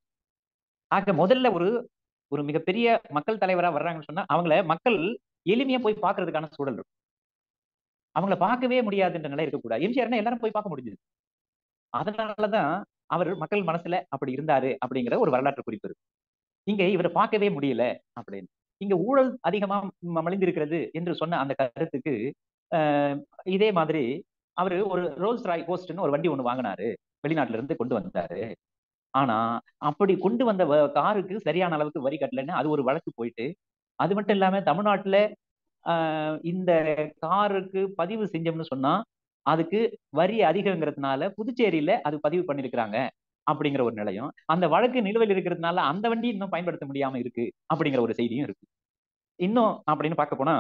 ஆக முதல்ல ஒரு ஒரு மிகப்பெரிய மக்கள் தலைவரா வர்றாங்கன்னு சொன்னா அவங்கள மக்கள் எளிமையா போய் பார்க்கிறதுக்கான சூழல் இருக்கும் அவங்கள பார்க்கவே முடியாதுன்ற நிலை இருக்கக்கூடாது எம்ஜிஆர்னா எல்லாரும் போய் பார்க்க முடிஞ்சது அதனாலதான் அவர் மக்கள் மனசுல அப்படி இருந்தாரு அப்படிங்கிற ஒரு வரலாற்று குறிப்பு இருக்கு இங்க இவரை பார்க்கவே முடியல அப்படின்னு இங்க ஊழல் அதிகமா ம- மலிந்திருக்கிறது என்று சொன்ன அந்த கருத்துக்கு ஆஹ் இதே மாதிரி அவரு ஒரு ரோல்ஸ் ராய் போஸ்ட்னு ஒரு வண்டி ஒண்ணு வாங்கினாரு வெளிநாட்டுல இருந்து கொண்டு வந்தாரு ஆனா அப்படி கொண்டு வந்த வ- காருக்கு சரியான அளவுக்கு வரி கட்டலைன்னு அது ஒரு வழக்கு போயிட்டு அது மட்டும் இல்லாம தமிழ்நாட்டுல ஆஹ் இந்த காருக்கு பதிவு செஞ்சோம்னு சொன்னா அதுக்கு வரி அதிகங்கிறதுனால புதுச்சேரியில அது பதிவு பண்ணிருக்கிறாங்க அப்படிங்கிற ஒரு நிலையும் அந்த வழக்கு நிலுவையில் இருக்கிறதுனால அந்த வண்டி இன்னும் பயன்படுத்த முடியாம இருக்கு அப்படிங்கிற ஒரு செய்தியும் இருக்கு இன்னும் அப்படின்னு பார்க்க போனா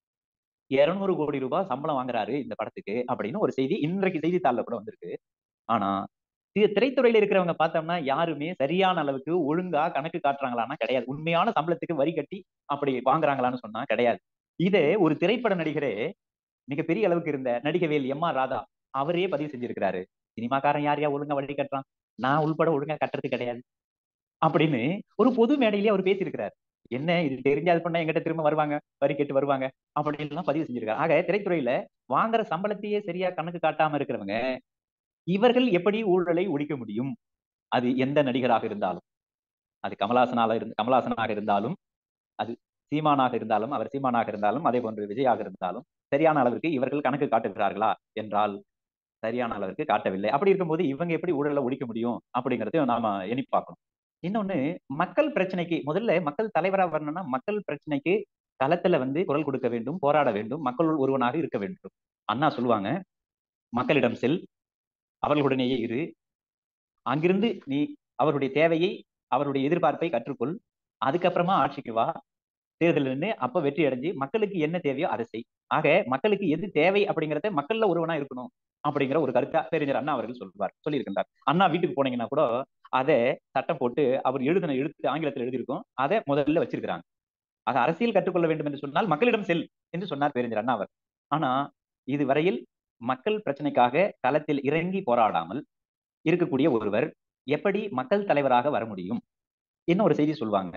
இருநூறு கோடி ரூபாய் சம்பளம் வாங்குறாரு இந்த படத்துக்கு அப்படின்னு ஒரு செய்தி இன்றைக்கு செய்தித்தாள்ல கூட வந்திருக்கு ஆனா தி- திரைத்துறையில இருக்கிறவங்க பார்த்தோம்னா யாருமே சரியான அளவுக்கு ஒழுங்கா கணக்கு காட்டுறாங்களான்னா கிடையாது உண்மையான சம்பளத்துக்கு வரி கட்டி அப்படி வாங்குறாங்களான்னு சொன்னா கிடையாது இதே ஒரு திரைப்பட நடிகரே மிகப்பெரிய அளவுக்கு இருந்த நடிகவேல் எம் ஆர் ராதா அவரே பதிவு செஞ்சிருக்கிறாரு சினிமாக்காரன் யார் யார் ஒழுங்கா வழி கட்டுறான் நான் உள்பட ஒழுங்கா கட்டுறது கிடையாது அப்படின்னு ஒரு பொது மேடையிலேயே அவர் பேசியிருக்கிறார் என்ன இது தெரிஞ்சு அது பண்ணா எங்கிட்ட திரும்ப வருவாங்க வரி கேட்டு வருவாங்க அப்படின்னு எல்லாம் பதிவு செஞ்சிருக்காரு ஆக திரைத்துறையில வாங்குற சம்பளத்தையே சரியா கணக்கு காட்டாம இருக்கிறவங்க இவர்கள் எப்படி ஊழலை ஒழிக்க முடியும் அது எந்த நடிகராக இருந்தாலும் அது கமலாசனால இருந்து கமலாசனாக இருந்தாலும் அது சீமானாக இருந்தாலும் அவர் சீமானாக இருந்தாலும் அதே போன்று விஜயாக இருந்தாலும் சரியான அளவிற்கு இவர்கள் கணக்கு காட்டுகிறார்களா என்றால் சரியான அளவிற்கு காட்டவில்லை அப்படி இருக்கும்போது இவங்க எப்படி ஊழலை ஒழிக்க முடியும் அப்படிங்கறதையும் நாம எண்ணி பார்க்கணும் இன்னொன்னு மக்கள் பிரச்சனைக்கு முதல்ல மக்கள் தலைவரா வரணும்னா மக்கள் பிரச்சனைக்கு களத்துல வந்து குரல் கொடுக்க வேண்டும் போராட வேண்டும் மக்கள் ஒருவனாக இருக்க வேண்டும் அண்ணா சொல்லுவாங்க மக்களிடம் செல் அவர்களுடனேயே இரு அங்கிருந்து நீ அவருடைய தேவையை அவருடைய எதிர்பார்ப்பை கற்றுக்கொள் அதுக்கப்புறமா ஆட்சிக்கு வா தேர்தல் நின்று அப்ப வெற்றி அடைஞ்சு மக்களுக்கு என்ன தேவையோ அதை செய் ஆக மக்களுக்கு எது தேவை அப்படிங்கறத மக்கள்ல ஒருவனா இருக்கணும் அப்படிங்கிற ஒரு கருத்தை பேரறிஞர் அண்ணா அவர்கள் சொல்வார் சொல்லியிருக்கின்றார் அண்ணா வீட்டுக்கு போனீங்கன்னா கூட அதை சட்டம் போட்டு அவர் எழுதின எழுத்து ஆங்கிலத்தில் எழுதியிருக்கும் அதை முதல்ல வச்சிருக்கிறாங்க ஆக அரசியல் கற்றுக்கொள்ள வேண்டும் என்று சொன்னால் மக்களிடம் செல் என்று சொன்னார் பேரறிஞர் அண்ணா அவர் ஆனா இது வரையில் மக்கள் பிரச்சனைக்காக களத்தில் இறங்கி போராடாமல் இருக்கக்கூடிய ஒருவர் எப்படி மக்கள் தலைவராக வர முடியும் என்ன ஒரு செய்தி சொல்லுவாங்க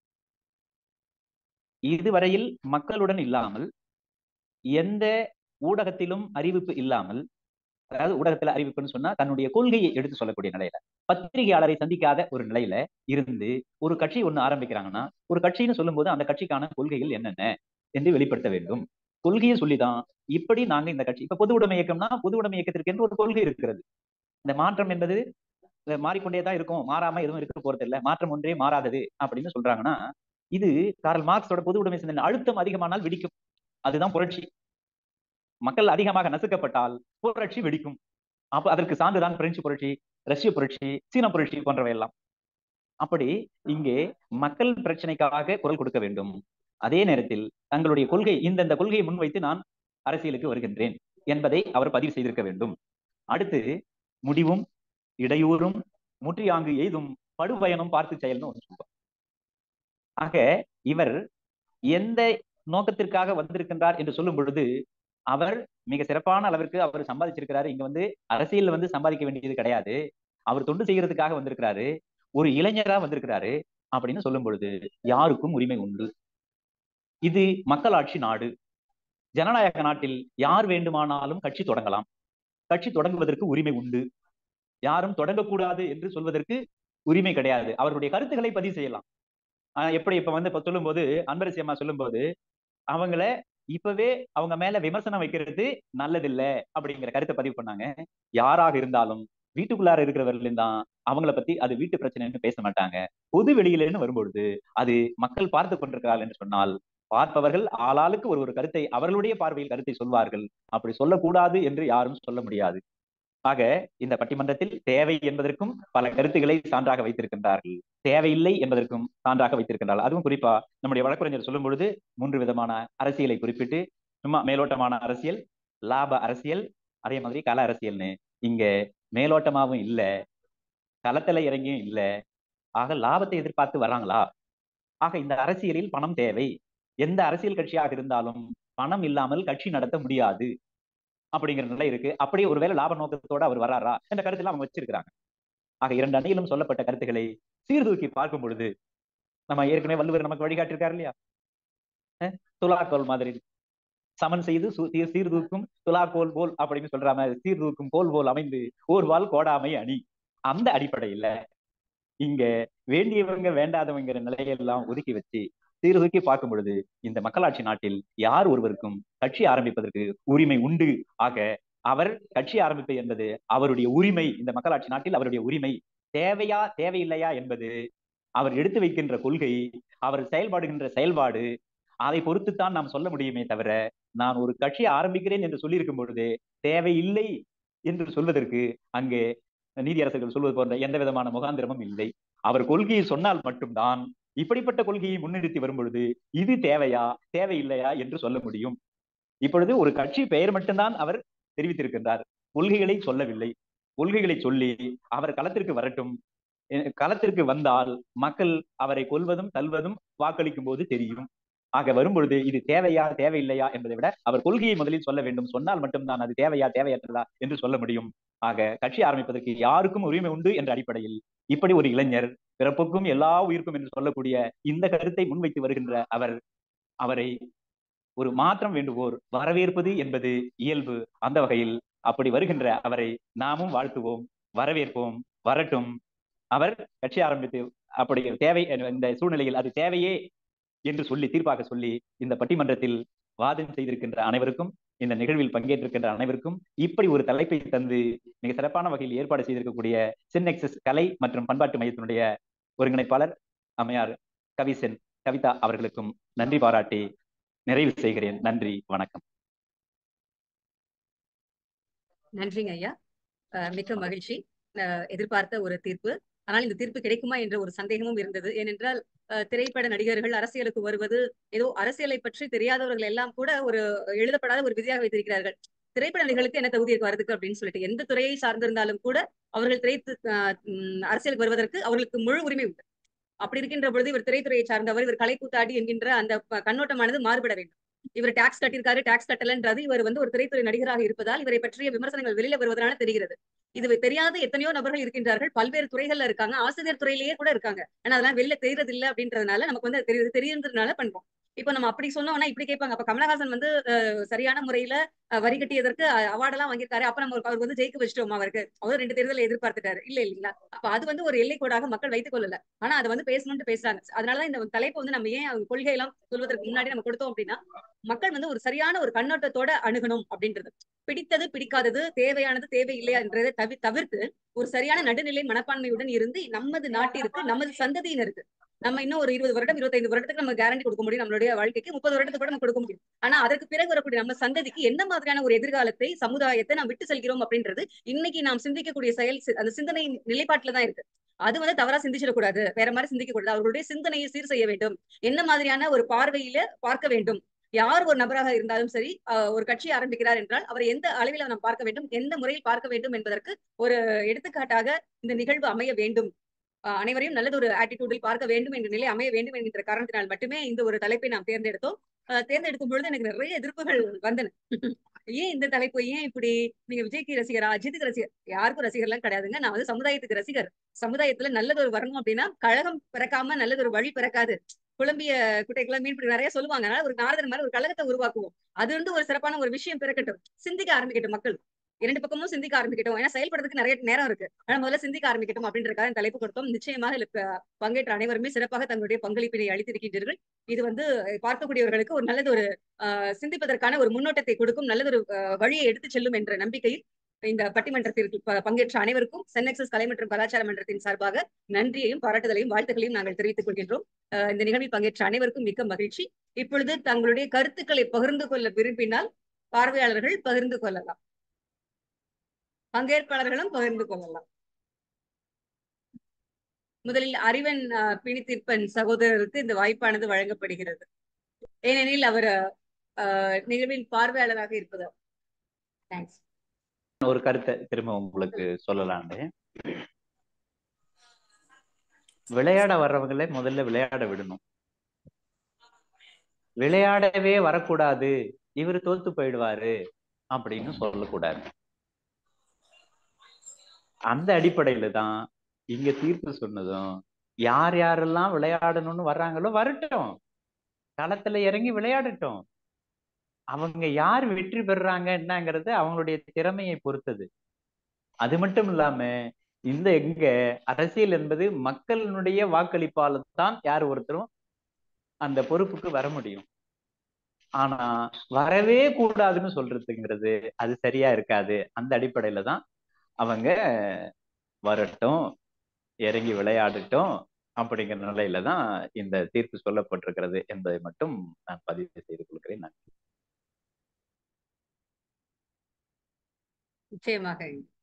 இதுவரையில் மக்களுடன் இல்லாமல் எந்த ஊடகத்திலும் அறிவிப்பு இல்லாமல் அதாவது ஊடகத்துல அறிவிப்புன்னு சொன்னா தன்னுடைய கொள்கையை எடுத்து சொல்லக்கூடிய நிலையில பத்திரிகையாளரை சந்திக்காத ஒரு நிலையில இருந்து ஒரு கட்சி ஒண்ணு ஆரம்பிக்கிறாங்கன்னா ஒரு கட்சின்னு சொல்லும்போது அந்த கட்சிக்கான கொள்கைகள் என்னென்ன என்று வெளிப்படுத்த வேண்டும் கொள்கையை சொல்லிதான் இப்படி நாங்க இந்த கட்சி இப்ப பொது உடைமை இயக்கம்னா பொது உடைமை இயக்கத்திற்கு என்று ஒரு கொள்கை இருக்கிறது இந்த மாற்றம் என்பது மாறிக்கொண்டே தான் இருக்கும் மாறாம எதுவும் இருக்க போறது இல்லை மாற்றம் ஒன்றே மாறாதது அப்படின்னு சொல்றாங்கன்னா இது கார்ல் மார்க்ஸோட பொது உடைமை சிந்தனை அழுத்தம் அதிகமானால் வெடிக்கும் அதுதான் புரட்சி மக்கள் அதிகமாக நசுக்கப்பட்டால் புரட்சி வெடிக்கும் அப்ப அதற்கு சான்றுதான் பிரெஞ்சு புரட்சி ரஷ்ய புரட்சி சீன புரட்சி போன்றவை எல்லாம் அப்படி இங்கே மக்கள் பிரச்சனைக்காக குரல் கொடுக்க வேண்டும் அதே நேரத்தில் தங்களுடைய கொள்கை இந்தந்த கொள்கையை முன்வைத்து நான் அரசியலுக்கு வருகின்றேன் என்பதை அவர் பதிவு செய்திருக்க வேண்டும் அடுத்து முடிவும் இடையூறும் முற்றியாங்கு எய்தும் படுபயனும் பார்த்து செயல்னு ஒன்று சொல்லுவார் ஆக இவர் எந்த நோக்கத்திற்காக வந்திருக்கின்றார் என்று சொல்லும் பொழுது அவர் மிக சிறப்பான அளவிற்கு அவர் சம்பாதிச்சிருக்கிறாரு இங்க வந்து அரசியல் வந்து சம்பாதிக்க வேண்டியது கிடையாது அவர் தொண்டு செய்யறதுக்காக வந்திருக்கிறாரு ஒரு இளைஞரா வந்திருக்கிறாரு அப்படின்னு சொல்லும் பொழுது யாருக்கும் உரிமை உண்டு இது மக்களாட்சி நாடு ஜனநாயக நாட்டில் யார் வேண்டுமானாலும் கட்சி தொடங்கலாம் கட்சி தொடங்குவதற்கு உரிமை உண்டு யாரும் தொடங்கக்கூடாது என்று சொல்வதற்கு உரிமை கிடையாது அவர்களுடைய கருத்துக்களை பதிவு செய்யலாம் ஆஹ் எப்படி இப்ப வந்து இப்ப சொல்லும் போது அன்பரசி அம்மா சொல்லும் போது அவங்கள இப்பவே அவங்க மேல விமர்சனம் வைக்கிறது நல்லதில்ல அப்படிங்கிற கருத்தை பதிவு பண்ணாங்க யாராக இருந்தாலும் வீட்டுக்குள்ளார இருக்கிறவர்களும் தான் அவங்கள பத்தி அது வீட்டு பிரச்சனைன்னு பேச மாட்டாங்க பொது வெளியிலன்னு வரும்பொழுது அது மக்கள் பார்த்து கொண்டிருக்கிறார்கள் என்று சொன்னால் பார்ப்பவர்கள் ஆளாளுக்கு ஒரு ஒரு கருத்தை அவர்களுடைய பார்வையில் கருத்தை சொல்வார்கள் அப்படி சொல்லக்கூடாது என்று யாரும் சொல்ல முடியாது ஆக இந்த பட்டிமன்றத்தில் தேவை என்பதற்கும் பல கருத்துக்களை சான்றாக வைத்திருக்கின்றார்கள் தேவையில்லை என்பதற்கும் சான்றாக வைத்திருக்கின்றார்கள் அதுவும் குறிப்பா நம்முடைய வழக்குரைஞர் சொல்லும் பொழுது மூன்று விதமான அரசியலை குறிப்பிட்டு சும்மா மேலோட்டமான அரசியல் லாப அரசியல் அதே மாதிரி கல அரசியல்னு இங்க மேலோட்டமாவும் இல்ல களத்துல இறங்கியும் இல்ல ஆக லாபத்தை எதிர்பார்த்து வர்றாங்களா ஆக இந்த அரசியலில் பணம் தேவை எந்த அரசியல் கட்சியாக இருந்தாலும் பணம் இல்லாமல் கட்சி நடத்த முடியாது அப்படிங்கிற நிலை இருக்கு அப்படியே ஒருவேளை லாப நோக்கத்தோட அவர் வராரா என்ற கருத்துல அவங்க வச்சிருக்கிறாங்க ஆக இரண்டு அணியிலும் சொல்லப்பட்ட கருத்துக்களை சீர்தூக்கி பார்க்கும் பொழுது நம்ம ஏற்கனவே வள்ளுவர் நமக்கு வழிகாட்டிருக்காரு இல்லையா துலாக்கோல் மாதிரி சமன் செய்து சீர்தூக்கும் துலாக்கோல் போல் அப்படின்னு சொல்ற மாதிரி சீர்தூக்கும் கோல் போல் அமைந்து ஓர்வால் கோடாமை அணி அந்த அடிப்படையில இங்க வேண்டியவங்க வேண்டாதவங்கிற நிலையெல்லாம் ஒதுக்கி வச்சு சீர்தூக்கி பார்க்கும் பொழுது இந்த மக்களாட்சி நாட்டில் யார் ஒருவருக்கும் கட்சி ஆரம்பிப்பதற்கு உரிமை உண்டு ஆக அவர் கட்சி ஆரம்பிப்பது என்பது அவருடைய உரிமை இந்த மக்களாட்சி நாட்டில் அவருடைய உரிமை தேவையா தேவையில்லையா என்பது அவர் எடுத்து வைக்கின்ற கொள்கை அவர் செயல்பாடுகின்ற செயல்பாடு அதை பொறுத்துத்தான் நாம் சொல்ல முடியுமே தவிர நான் ஒரு கட்சி ஆரம்பிக்கிறேன் என்று சொல்லியிருக்கும் பொழுது தேவையில்லை என்று சொல்வதற்கு அங்கே நீதியரசர்கள் சொல்வது போன்ற எந்த விதமான முகாந்திரமும் இல்லை அவர் கொள்கையை சொன்னால் மட்டும்தான் இப்படிப்பட்ட கொள்கையை முன்னிறுத்தி வரும் பொழுது இது தேவையா தேவையில்லையா என்று சொல்ல முடியும் இப்பொழுது ஒரு கட்சி பெயர் மட்டும்தான் அவர் தெரிவித்திருக்கின்றார் கொள்கைகளை சொல்லவில்லை கொள்கைகளை சொல்லி அவர் களத்திற்கு வரட்டும் களத்திற்கு வந்தால் மக்கள் அவரை கொல்வதும் தல்வதும் வாக்களிக்கும் போது தெரியும் ஆக வரும்பொழுது இது தேவையா தேவையில்லையா என்பதை விட அவர் கொள்கையை முதலில் சொல்ல வேண்டும் சொன்னால் மட்டும்தான் அது தேவையா தேவையற்றதா என்று சொல்ல முடியும் ஆக கட்சி ஆரம்பிப்பதற்கு யாருக்கும் உரிமை உண்டு என்ற அடிப்படையில் இப்படி ஒரு இளைஞர் பிறப்புக்கும் எல்லா உயிருக்கும் என்று சொல்லக்கூடிய இந்த கருத்தை முன்வைத்து வருகின்ற அவர் அவரை ஒரு மாற்றம் வேண்டுவோர் வரவேற்பது என்பது இயல்பு அந்த வகையில் அப்படி வருகின்ற அவரை நாமும் வாழ்த்துவோம் வரவேற்போம் வரட்டும் அவர் கட்சி ஆரம்பித்து அப்படி தேவை இந்த சூழ்நிலையில் அது தேவையே என்று சொல்லி தீர்ப்பாக சொல்லி இந்த பட்டிமன்றத்தில் வாதம் செய்திருக்கின்ற அனைவருக்கும் இந்த நிகழ்வில் பங்கேற்றிருக்கின்ற அனைவருக்கும் இப்படி ஒரு தலைப்பை தந்து மிக சிறப்பான வகையில் ஏற்பாடு செய்திருக்கக்கூடிய சின்னெக்சஸ் கலை மற்றும் பண்பாட்டு மையத்தினுடைய ஒருங்கிணைப்பாளர் அம்மையார் கவிசென் கவிதா அவர்களுக்கும் நன்றி பாராட்டி நிறைவு செய்கிறேன் நன்றி வணக்கம் நன்றிங்க ஐயா மிக்க மகிழ்ச்சி எதிர்பார்த்த ஒரு தீர்ப்பு ஆனால் இந்த தீர்ப்பு கிடைக்குமா என்ற ஒரு சந்தேகமும் இருந்தது ஏனென்றால் திரைப்பட நடிகர்கள் அரசியலுக்கு வருவது ஏதோ அரசியலை பற்றி தெரியாதவர்கள் எல்லாம் கூட ஒரு எழுதப்படாத ஒரு விதியாக வைத்திருக்கிறார்கள் திரைப்பட நடிகர்களுக்கு என்ன தகுதி இருக்கு வரதுக்கு அப்படின்னு சொல்லிட்டு எந்த துறையை சார்ந்திருந்தாலும் கூட அவர்கள் திரை ஆஹ் உம் அரசியலுக்கு வருவதற்கு அவர்களுக்கு முழு உரிமை உண்டு அப்படி இருக்கின்ற பொழுது இவர் திரைத்துறையை சார்ந்தவர் இவர் கலை கூத்தாடி என்கின்ற அந்த ப- கண்ணோட்டமானது மாறுபட வேண்டும் இவர் டாக்ஸ் கட்டியிருக்காரு டாக்ஸ் கட்டலன்றது இவர் வந்து ஒரு திரைத்துறை நடிகராக இருப்பதால் இவரை பற்றிய விமர்சனங்கள் வெளியில வருவதனால தெரிகிறது இது தெரியாத எத்தனையோ நபர்கள் இருக்கின்றார்கள் பல்வேறு துறைகள்ல இருக்காங்க ஆசிரியர் துறையிலேயே கூட இருக்காங்க ஆனா அதெல்லாம் வெளில தெரியறது இல்ல அப்படின்றதுனால நமக்கு வந்து அது தெரியுது தெரியுறதுனால பண்றோம் இப்ப நம்ம அப்படி சொன்னோம்னா இப்படி கேட்பாங்க அப்ப கமலஹாசன் வந்து அஹ், சரியான முறையில அஹ், வரி கட்டியதற்கு அவார்ட் எல்லாம் வாங்கியிருக்காரு அப்ப நம்ம அவருக்கு வந்து ஜெயிக்க வச்சிட்டோமா அவருக்கு அவர் ரெண்டு தேர்தலை எதிர்பார்த்துட்டாரு இல்ல இல்லைங்களா அப்ப அது வந்து ஒரு எல்லை கோடாக மக்கள் வைத்துக் கொள்ளல ஆனா அதை வந்து பேசணும்னு பேசுறாங்க அதனாலதான் இந்த தலைப்பு வந்து நம்ம ஏன் அவங்க கொள்கை எல்லாம் சொல்வதற்கு முன்னாடி நம்ம கொடுத்தோம் அப்படின்னா மக்கள் வந்து ஒரு சரியான ஒரு கண்ணோட்டத்தோட அணுகணும் அப்படின்றது பிடித்தது பிடிக்காதது தேவையானது தேவையில்லையா என்றதை தவி தவிர்த்து ஒரு சரியான நடுநிலை மனப்பான்மையுடன் இருந்து நமது நாட்டிற்கு நமது சந்ததியினருக்கு நம்ம இன்னும் ஒரு இருபது வருடம் இருபத்தைந்து வருடத்துக்கு நம்ம கேரண்டி கொடுக்க முடியும் நம்மளுடைய வாழ்க்கைக்கு முப்பது வருடத்துக்கு கூட நம்ம கொடுக்க முடியும் ஆனா அதற்கு பிறகு வரக்கூடிய நம்ம சந்ததிக்கு என்ன மாதிரியான ஒரு எதிர்காலத்தை சமுதாயத்தை நாம் விட்டு செல்கிறோம் அப்படின்றது இன்னைக்கு நாம் சிந்திக்கக்கூடிய செயல் சி- அந்த சிந்தனை நிலைப்பாட்டுல தான் இருக்கு அது வந்து தவறா சிந்திச்சிடக்கூடாது வேற மாதிரி சிந்திக்க கூடாது அவர்களுடைய சிந்தனையை சீர் செய்ய வேண்டும் என்ன மாதிரியான ஒரு பார்வையில பார்க்க வேண்டும் யார் ஒரு நபராக இருந்தாலும் சரி ஆஹ் ஒரு கட்சி ஆரம்பிக்கிறார் என்றால் அவரை எந்த அளவில் நாம் பார்க்க வேண்டும் எந்த முறையில் பார்க்க வேண்டும் என்பதற்கு ஒரு எடுத்துக்காட்டாக இந்த நிகழ்வு அமைய வேண்டும் ஆஹ் அனைவரையும் நல்லது ஒரு ஆட்டிடியூடில் பார்க்க வேண்டும் என்ற நிலை அமைய வேண்டும் என்கின்ற காரணத்தினால் மட்டுமே இந்த ஒரு தலைப்பை நாம் தேர்ந்தெடுத்தோம் ஆஹ் தேர்ந்தெடுக்கும் பொழுது எனக்கு நிறைய எதிர்ப்புகள் வந்தன ஏன் இந்த தலைப்பு ஏன் இப்படி நீங்க விஜய்க்கு ரசிகரா அஜித்துக்கு ரசிகர் யாருக்கும் ரசிகர்லாம் கிடையாதுங்க நான் வந்து சமுதாயத்துக்கு ரசிகர் சமுதாயத்துல நல்லது ஒரு வரணும் அப்படின்னா கழகம் பிறக்காம நல்லது ஒரு வழி பிறக்காது குழம்பிய குட்டைக்குள்ள மீன் பிடி நிறைய சொல்லுவாங்க அதனால ஒரு நாரதன் மாதிரி ஒரு கழகத்தை உருவாக்குவோம் அது வந்து ஒரு சிறப்பான ஒரு விஷயம் பிறக்கட்டும் சிந்திக்க ஆரம்பிக்கட்டும் மக்கள் இரண்டு பக்கமும் சிந்திக்க ஆரம்பிக்கட்டும் ஏன்னா செயல்படுறதுக்கு நிறைய நேரம் இருக்கு ஆனா முதல்ல சிந்திக்க ஆரம்பிக்கட்டும் அப்படின்றதுக்காக இந்த தலைப்பு கொடுத்தோம் நிச்சயமாக இதுல ப- பங்கேற்ற அனைவருமே சிறப்பாக தங்களுடைய பங்களிப்பினை அளித்திருக்கின்றீர்கள் இது வந்து அஹ், பார்க்கக்கூடியவர்களுக்கு ஒரு நல்லது ஒரு ஆஹ், சிந்திப்பதற்கான ஒரு முன்னோட்டத்தை கொடுக்கும் நல்லதொரு ஆஹ், வழியை எடுத்து செல்லும் என்ற நம்பிக்கையில் இந்த பட்டிமன்றத்திற்கு ப- பங்கேற்ற அனைவருக்கும் சென்னெக்சஸ் கலை மற்றும் கலாச்சார மன்றத்தின் சார்பாக நன்றியையும் பாராட்டுதலையும் வாழ்த்துக்களையும் நாங்கள் தெரிவித்துக் கொள்கின்றோம் ஆஹ், இந்த நிகழ்வில் பங்கேற்ற அனைவருக்கும் மிக்க மகிழ்ச்சி இப்பொழுது தங்களுடைய கருத்துக்களை பகிர்ந்து கொள்ள விரும்பினால் பார்வையாளர்கள் பகிர்ந்து கொள்ளலாம் பங்கேற்பாளர்களும் பகிர்ந்து கொள்ளலாம் முதலில் அறிவன் ஆஹ், பிணித்திற்பன் சகோதரருக்கு இந்த வாய்ப்பானது வழங்கப்படுகிறது ஏனெனில் அவர் ஆஹ், நிகழ்வின் பார்வையாளராக இருப்பதால் தேங்க்ஸ் ஒரு கருத்தை திரும்ப உங்களுக்கு சொல்லலான்னு விளையாட வர்றவங்கள முதல்ல விளையாட விடணும் விளையாடவே வரக்கூடாது இவர் தோத்து போயிடுவாரு அப்படின்னு சொல்லக்கூடாது அந்த அடிப்படையில தான் இங்க தீர்ப்பு சொன்னதும் யார் யாரெல்லாம் விளையாடணும்னு வர்றாங்களோ வரட்டும் களத்துல இறங்கி விளையாடட்டும் அவங்க யார் வெற்றி பெறுறாங்க என்னங்கிறது அவங்களுடைய திறமையை பொறுத்தது அது மட்டும் இல்லாம இந்த எங்க அரசியல் என்பது மக்களினுடைய வாக்களிப்பால தான் யார் ஒருத்தரும் அந்த பொறுப்புக்கு வர முடியும் ஆனா வரவே கூடாதுன்னு சொல்றதுங்கிறது அது சரியா இருக்காது அந்த அடிப்படையில தான் அவங்க வரட்டும் இறங்கி விளையாடட்டும் அப்படிங்கிற நிலையில தான் இந்த தீர்ப்பு சொல்லப்பட்டிருக்கிறது என்பதை மட்டும் நான் பதிவு செய்து கொள்கிறேன் நன்றி நிச்சயமாக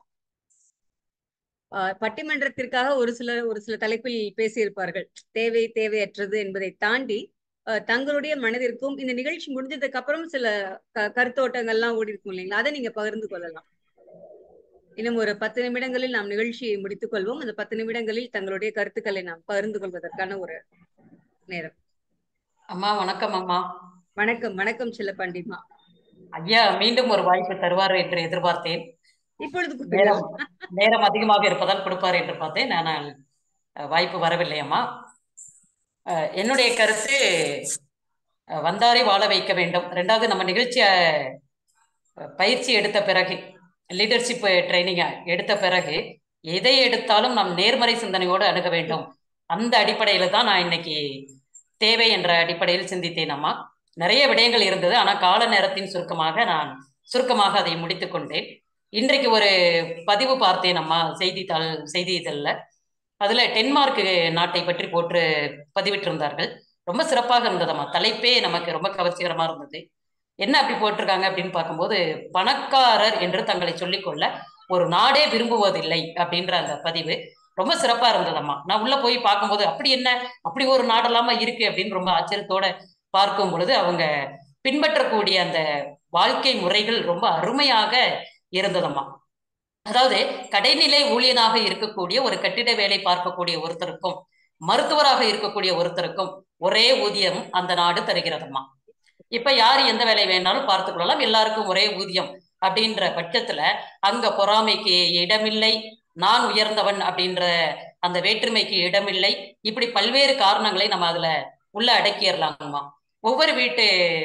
ஆஹ் பட்டிமன்றத்திற்காக ஒரு சில ஒரு சில தலைப்பில் பேசியிருப்பார்கள் தேவை தேவையற்றது என்பதை தாண்டி ஆஹ் தங்களுடைய மனதிற்கும் இந்த நிகழ்ச்சி முடிஞ்சதுக்கு அப்புறம் சில க- கருத்தோட்டங்கள்லாம் ஓடி இருக்கும் இல்லைங்களா அதை நீங்க பகிர்ந்து கொள்ளலாம் இன்னும் ஒரு பத்து நிமிடங்களில் நாம் நிகழ்ச்சியை முடித்துக் கொள்வோம் அந்த பத்து நிமிடங்களில் தங்களுடைய கருத்துக்களை நாம் பகிர்ந்து கொள்வதற்கான ஒரு நேரம் அம்மா வணக்கம் அம்மா வணக்கம் வணக்கம் செல்லப்பாண்டிமா ஐயா மீண்டும் ஒரு வாய்ப்பு தருவார் என்று எதிர்பார்த்தேன் இப்பொழுது நேரம் கூப்பிடுங்கள். நேரம் அதிகமாக இருப்பதால் கொடுப்பார் என்று பார்த்தேன் ஆனால் அஹ், வாய்ப்பு வரவில்லை அம்மா அஹ், என்னுடைய கருத்து அஹ், வந்தாரை வாழ வைக்க வேண்டும் ரெண்டாவது நம்ம நிகழ்ச்சி அஹ், பயிற்சி எடுத்த பிறகு லீடர்ஷிப் ட்ரைனிங் எடுத்த பிறகு எதை எடுத்தாலும் நாம் நேர்மறை சிந்தனையோடு அணுக வேண்டும் அந்த அடிப்படையில தான் நான் இன்னைக்கு தேவை என்ற அடிப்படையில் சிந்தித்தேன் அம்மா நிறைய விடயங்கள் இருந்தது ஆனால் கால நேரத்தின் சுருக்கமாக நான் சுருக்கமாக அதை முடித்துக் கொண்டேன் இன்றைக்கு ஒரு பதிவு பார்த்தேன் அம்மா செய்தித்தாள் செய்தி இதழில் அதுல டென்மார்க் நாட்டை பற்றி போட்டு பதிவிட்டிருந்தார்கள் ரொம்ப சிறப்பாக இருந்ததம்மா தலைப்பே நமக்கு ரொம்ப கவர்ச்சிகரமா இருந்தது என்ன அப்படி போட்டிருக்காங்க அப்படின்னு பார்க்கும்போது பணக்காரர் என்று தங்களை சொல்லிக்கொள்ள ஒரு நாடே விரும்புவதில்லை அப்படின்ற அந்த பதிவு ரொம்ப சிறப்பா இருந்ததம்மா நான் உள்ள போய் பார்க்கும்போது அப்படி என்ன அப்படி ஒரு நாடெல்லாமா இருக்கு அப்படின்னு ரொம்ப ஆச்சரியத்தோட பார்க்கும் பொழுது அவங்க பின்பற்றக்கூடிய அந்த வாழ்க்கை முறைகள் ரொம்ப அருமையாக இருந்ததம்மா அதாவது கடைநிலை ஊழியனாக இருக்கக்கூடிய ஒரு கட்டிட வேலை பார்க்கக்கூடிய ஒருத்தருக்கும் மருத்துவராக இருக்கக்கூடிய ஒருத்தருக்கும் ஒரே ஊதியம் அந்த நாடு தருகிறதம்மா இப்ப யார் எந்த வேலை வேணாலும் பார்த்து கொள்ளலாம் எல்லாருக்கும் ஒரே ஊதியம் அப்படின்ற பட்சத்துல அங்க பொறாமைக்கு இடமில்லை நான் உயர்ந்தவன் அப்படின்ற அந்த வேற்றுமைக்கு இடமில்லை இப்படி பல்வேறு காரணங்களை நம்ம அதுல உள்ள அடக்கிடலாங்கம்மா ஒவ்வொரு வீட்டு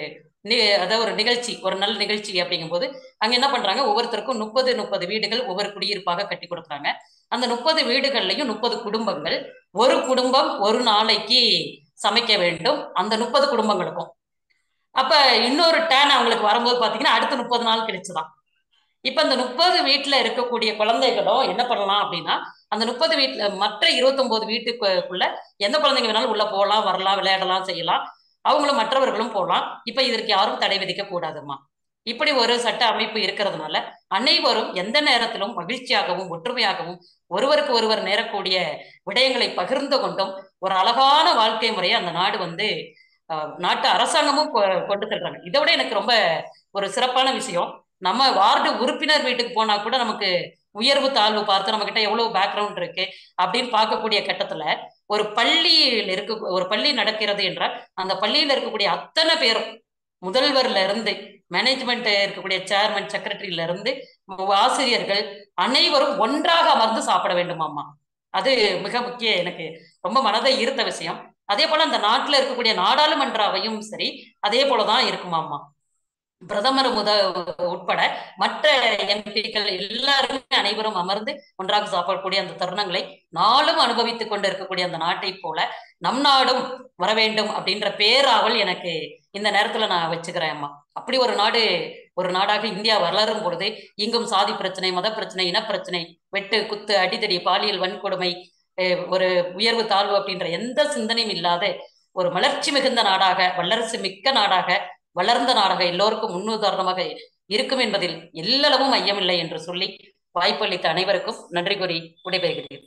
நி அதாவது ஒரு நிகழ்ச்சி ஒரு நல்ல நிகழ்ச்சி அப்படிங்கும்போது அங்க என்ன பண்றாங்க ஒவ்வொருத்தருக்கும் முப்பது முப்பது வீடுகள் ஒவ்வொரு குடியிருப்பாக கட்டி கொடுக்குறாங்க அந்த முப்பது வீடுகள்லையும் முப்பது குடும்பங்கள் ஒரு குடும்பம் ஒரு நாளைக்கு சமைக்க வேண்டும் அந்த முப்பது குடும்பங்களுக்கும் அப்ப இன்னொரு டேன் அவங்களுக்கு வரும்போது பாத்தீங்கன்னா அடுத்த முப்பது நாள் கிடைச்சுதான் இப்ப இந்த முப்பது வீட்டுல இருக்கக்கூடிய குழந்தைகளும் என்ன பண்ணலாம் அப்படின்னா அந்த முப்பது வீட்டுல மற்ற இருபத்தொன்பது வீட்டுக்குள்ள எந்த குழந்தைங்க வேணாலும் உள்ள போகலாம் வரலாம் விளையாடலாம் செய்யலாம் அவங்களும் மற்றவர்களும் போகலாம் இப்ப இதற்கு யாரும் தடை விதிக்க கூடாதுமா இப்படி ஒரு சட்ட அமைப்பு இருக்கிறதுனால அனைவரும் எந்த நேரத்திலும் மகிழ்ச்சியாகவும் ஒற்றுமையாகவும் ஒருவருக்கு ஒருவர் நேரக்கூடிய விடயங்களை பகிர்ந்து கொண்டும் ஒரு அழகான வாழ்க்கை முறையை அந்த நாடு வந்து நாட்டு அரசாங்கமும் கொண்டு செல்றாங்க இதை விட எனக்கு ரொம்ப ஒரு சிறப்பான விஷயம் நம்ம வார்டு உறுப்பினர் வீட்டுக்கு போனா கூட நமக்கு உயர்வு தாழ்வு பார்த்து நம்ம கிட்ட எவ்வளவு பேக்ரவுண்ட் இருக்கு அப்படின்னு பார்க்கக்கூடிய கட்டத்துல ஒரு பள்ளியில் இருக்க ஒரு பள்ளி நடக்கிறது என்றால் அந்த பள்ளியில் இருக்கக்கூடிய அத்தனை பேரும் முதல்வர்ல இருந்து மேனேஜ்மெண்ட் இருக்கக்கூடிய சேர்மன் செக்ரட்டரியில இருந்து ஆசிரியர்கள் அனைவரும் ஒன்றாக அமர்ந்து சாப்பிட வேண்டுமாம்மா அது மிக முக்கிய எனக்கு ரொம்ப மனதை ஈர்த்த விஷயம் அதே போல அந்த நாட்டுல இருக்கக்கூடிய நாடாளுமன்ற அவையும் சரி அதே போலதான் இருக்குமாம்மா பிரதமர் முத உட்பட மற்ற எம்பிக்கள் எல்லாருமே அனைவரும் அமர்ந்து ஒன்றாக சாப்பிடக்கூடிய அந்த தருணங்களை நாளும் அனுபவித்துக் கொண்டு இருக்கக்கூடிய அந்த நாட்டை போல நம் நாடும் வர வேண்டும் அப்படின்ற பேராவல் எனக்கு இந்த நேரத்துல நான் வச்சுக்கிறேன் அம்மா அப்படி ஒரு நாடு ஒரு நாடாக இந்தியா வளரும் பொழுது இங்கும் சாதி பிரச்சனை மத பிரச்சனை இனப்பிரச்சனை வெட்டு குத்து அடிதடி பாலியல் வன்கொடுமை ஒரு உயர்வு தாழ்வு அப்படின்ற எந்த சிந்தனையும் இல்லாத ஒரு மலர்ச்சி மிகுந்த நாடாக வல்லரசு மிக்க நாடாக வளர்ந்த நாடாக எல்லோருக்கும் முன்னுதாரணமாக இருக்கும் என்பதில் எல்லளவும் ஐயமில்லை என்று சொல்லி வாய்ப்பளித்த அனைவருக்கும் நன்றி கூறி விடைபெறுகிறேன்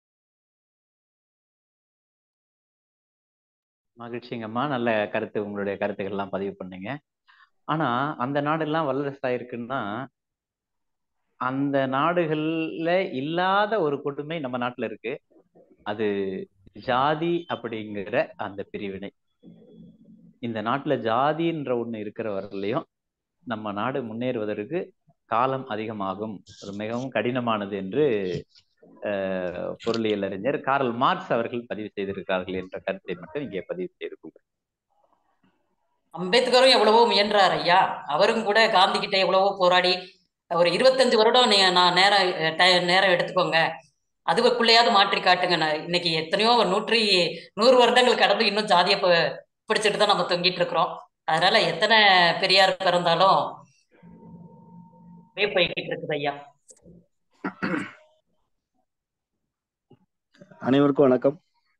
மகிழ்ச்சிங்கம்மா நல்ல கருத்து உங்களுடைய கருத்துக்கள் எல்லாம் பதிவு பண்ணீங்க ஆனா அந்த நாடெல்லாம் வல்லரசா இருக்குன்னா அந்த நாடுகள்ல இல்லாத ஒரு கொடுமை நம்ம நாட்டுல இருக்கு அது ஜாதி அப்படிங்கிற அந்த பிரிவினை இந்த நாட்டுல ஜாதின்ற ஒண்ணு இருக்கிற வரலையும் நம்ம நாடு முன்னேறுவதற்கு காலம் அதிகமாகும் ஒரு மிகவும் கடினமானது என்று பொருளியல் அறிஞர் கார்ல் மார்க்ஸ் அவர்கள் பதிவு செய்திருக்கிறார்கள் என்ற கருத்தை மட்டும் இங்கே பதிவு செய்திருக்கோம் அம்பேத்கரும் எவ்வளவோ முயன்றார் ஐயா அவரும் கூட காந்தி கிட்ட எவ்வளவோ போராடி ஒரு இருபத்தஞ்சு வருடம் நீ நான் நேரம் நேரம் எடுத்துக்கோங்க அதுக்குள்ளேயாவது மாற்றி காட்டுங்க நான் இன்னைக்கு எத்தனையோ ஒரு நூற்றி நூறு வருடங்கள் கடந்து இன்னும் ஜாதியை பிடிச்சிட்டு தான் நம்ம தொங்கிட்டு இருக்கிறோம் அதனால எத்தனை பெரியார் பிறந்தாலும் போய்கிட்டு இருக்குது ஐயா அனைவருக்கும் வணக்கம்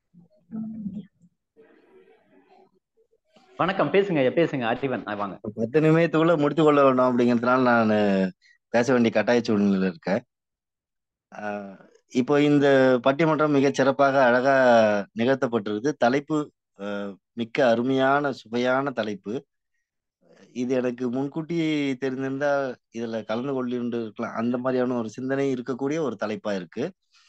வணக்கம் பேசுங்க ஐயா பேசுங்க அறிவன் வாங்க பத்து நிமிடத்துக்குள்ள முடித்து கொள்ள வேண்டும் அப்படிங்கிறதுனால நான் பேச வேண்டிய கட்டாய சூழ்நிலையில் இருக்கேன் இப்போ இந்த பட்டிமன்றம் மிக சிறப்பாக அழகா நிகழ்த்தப்பட்டிருக்கு தலைப்பு மிக்க அருமையான சுவையான தலைப்பு இது எனக்கு முன்கூட்டி தெரிந்திருந்தா இதுல கலந்து கொண்டு இருக்கலாம் அந்த மாதிரியான ஒரு சிந்தனை இருக்கக்கூடிய ஒரு தலைப்பா இருக்கு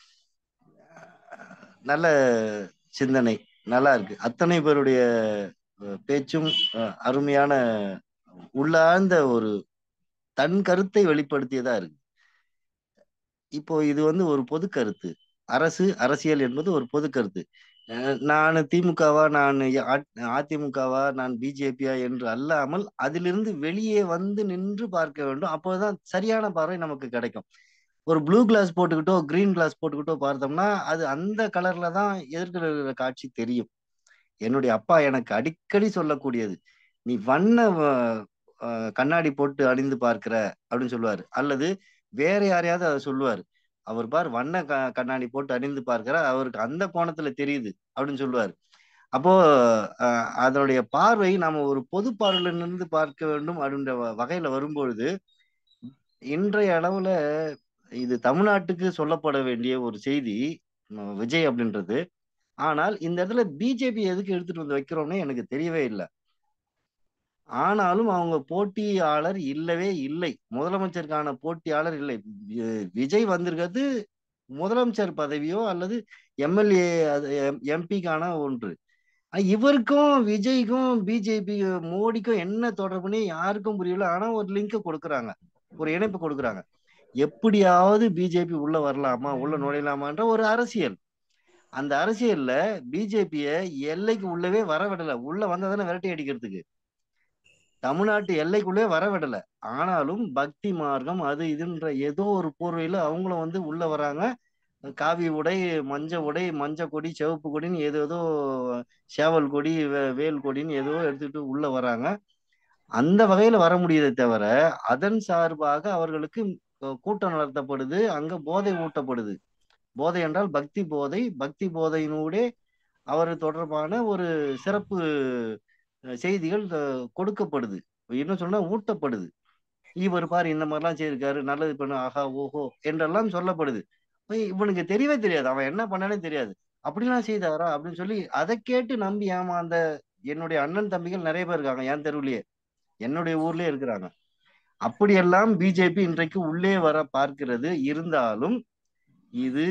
நல்ல சிந்தனை நல்லா இருக்கு அத்தனை பேருடைய பேச்சும் அருமையான உள்ளார்ந்த ஒரு தன் கருத்தை வெளிப்படுத்தியதா இருக்கு இப்போ இது வந்து ஒரு பொது கருத்து அரசு அரசியல் என்பது ஒரு பொது கருத்து நான் திமுகவா நான் அதிமுகவா நான் பிஜேபியா என்று அல்லாமல் அதிலிருந்து வெளியே வந்து நின்று பார்க்க வேண்டும் அப்போதான் சரியான பார்வை நமக்கு கிடைக்கும் ஒரு ப்ளூ கிளாஸ் போட்டுக்கிட்டோ கிரீன் கிளாஸ் போட்டுக்கிட்டோ பார்த்தோம்னா அது அந்த கலர்ல தான் எதிர்க்கிற காட்சி தெரியும் என்னுடைய அப்பா எனக்கு அடிக்கடி சொல்லக்கூடியது நீ வண்ண கண்ணாடி போட்டு அணிந்து பார்க்கிற அப்படின்னு சொல்லுவாரு அல்லது வேற யாரையாவது அதை சொல்லுவாரு அவர் பார் வண்ண க கண்ணாடி போட்டு அணிந்து பார்க்கிறார் அவருக்கு அந்த கோணத்துல தெரியுது அப்படின்னு சொல்லுவாரு அப்போ அதனுடைய பார்வை நாம ஒரு பொது பார்வையில நின்று பார்க்க வேண்டும் அப்படின்ற வகையில வரும்பொழுது இன்றைய அளவுல இது தமிழ்நாட்டுக்கு சொல்லப்பட வேண்டிய ஒரு செய்தி விஜய் அப்படின்றது ஆனால் இந்த இடத்துல பிஜேபி எதுக்கு எடுத்துட்டு வந்து வைக்கிறோம்னு எனக்கு தெரியவே இல்லை ஆனாலும் அவங்க போட்டியாளர் இல்லவே இல்லை முதலமைச்சருக்கான போட்டியாளர் இல்லை வி- விஜய் வந்திருக்கிறது முதலமைச்சர் பதவியோ அல்லது எம்எல்ஏ எம்பிக்கான ஒன்று ஆனா, இவருக்கும் விஜய்க்கும் பிஜேபி மோடிக்கும் என்ன தொடர்புன்னு யாருக்கும் புரியல ஆனா ஒரு லிங்க் கொடுக்குறாங்க ஒரு இணைப்பு கொடுக்குறாங்க எப்படியாவது பிஜேபி உள்ள வரலாமா உள்ள நுழையலாமான்ற ஒரு அரசியல் அந்த அரசியல்ல பிஜேபிய எல்லைக்கு உள்ளவே வர விடல உள்ள வந்ததானே விரட்டி அடிக்கிறதுக்கு தமிழ்நாட்டு எல்லைக்குள்ளே வர விடல ஆனாலும் பக்தி மார்க்கம் அது இதுன்ற ஏதோ ஒரு போர்வையில அவங்களும் வந்து உள்ள வராங்க காவி உடை மஞ்ச உடை மஞ்ச கொடி சிவப்பு கொடின்னு ஏதோ ஏதோ சேவல் கொடி வே- வேல் கொடின்னு ஏதோ எடுத்துக்கிட்டு உள்ள வராங்க அந்த வகையில வர முடியுதே தவிர அதன் சார்பாக அவர்களுக்கு அஹ், கூட்டம் நடத்தப்படுது அங்க போதை ஊட்டப்படுது போதை என்றால் பக்தி போதை பக்தி போதையினூடே அவர் தொடர்பான ஒரு சிறப்பு அஹ், செய்திகள் அஹ், கொடுக்கப்படுது இன்னும் சொன்னா ஊட்டப்படுது இவர் பாரு இந்த மாதிரிலாம் செய்திருக்காரு நல்லது பண்ணு ஆஹா ஓஹோ என்றெல்லாம் சொல்லப்படுது ஐய், இவனுக்கு தெரியவே தெரியாது அவன் என்ன பண்ணானே தெரியாது அப்படிலாம் செய்தாரா அப்படின்னு சொல்லி அதை கேட்டு நம்பி ஏமாந்த என்னுடைய அண்ணன் தம்பிகள் நிறைய பேர் இருக்காங்க என் தெருவுலயே என்னுடைய ஊர்லயே இருக்கிறாங்க அப்படியெல்லாம் பிஜேபி இன்றைக்கு உள்ளே வர பார்க்கிறது இருந்தாலும் இது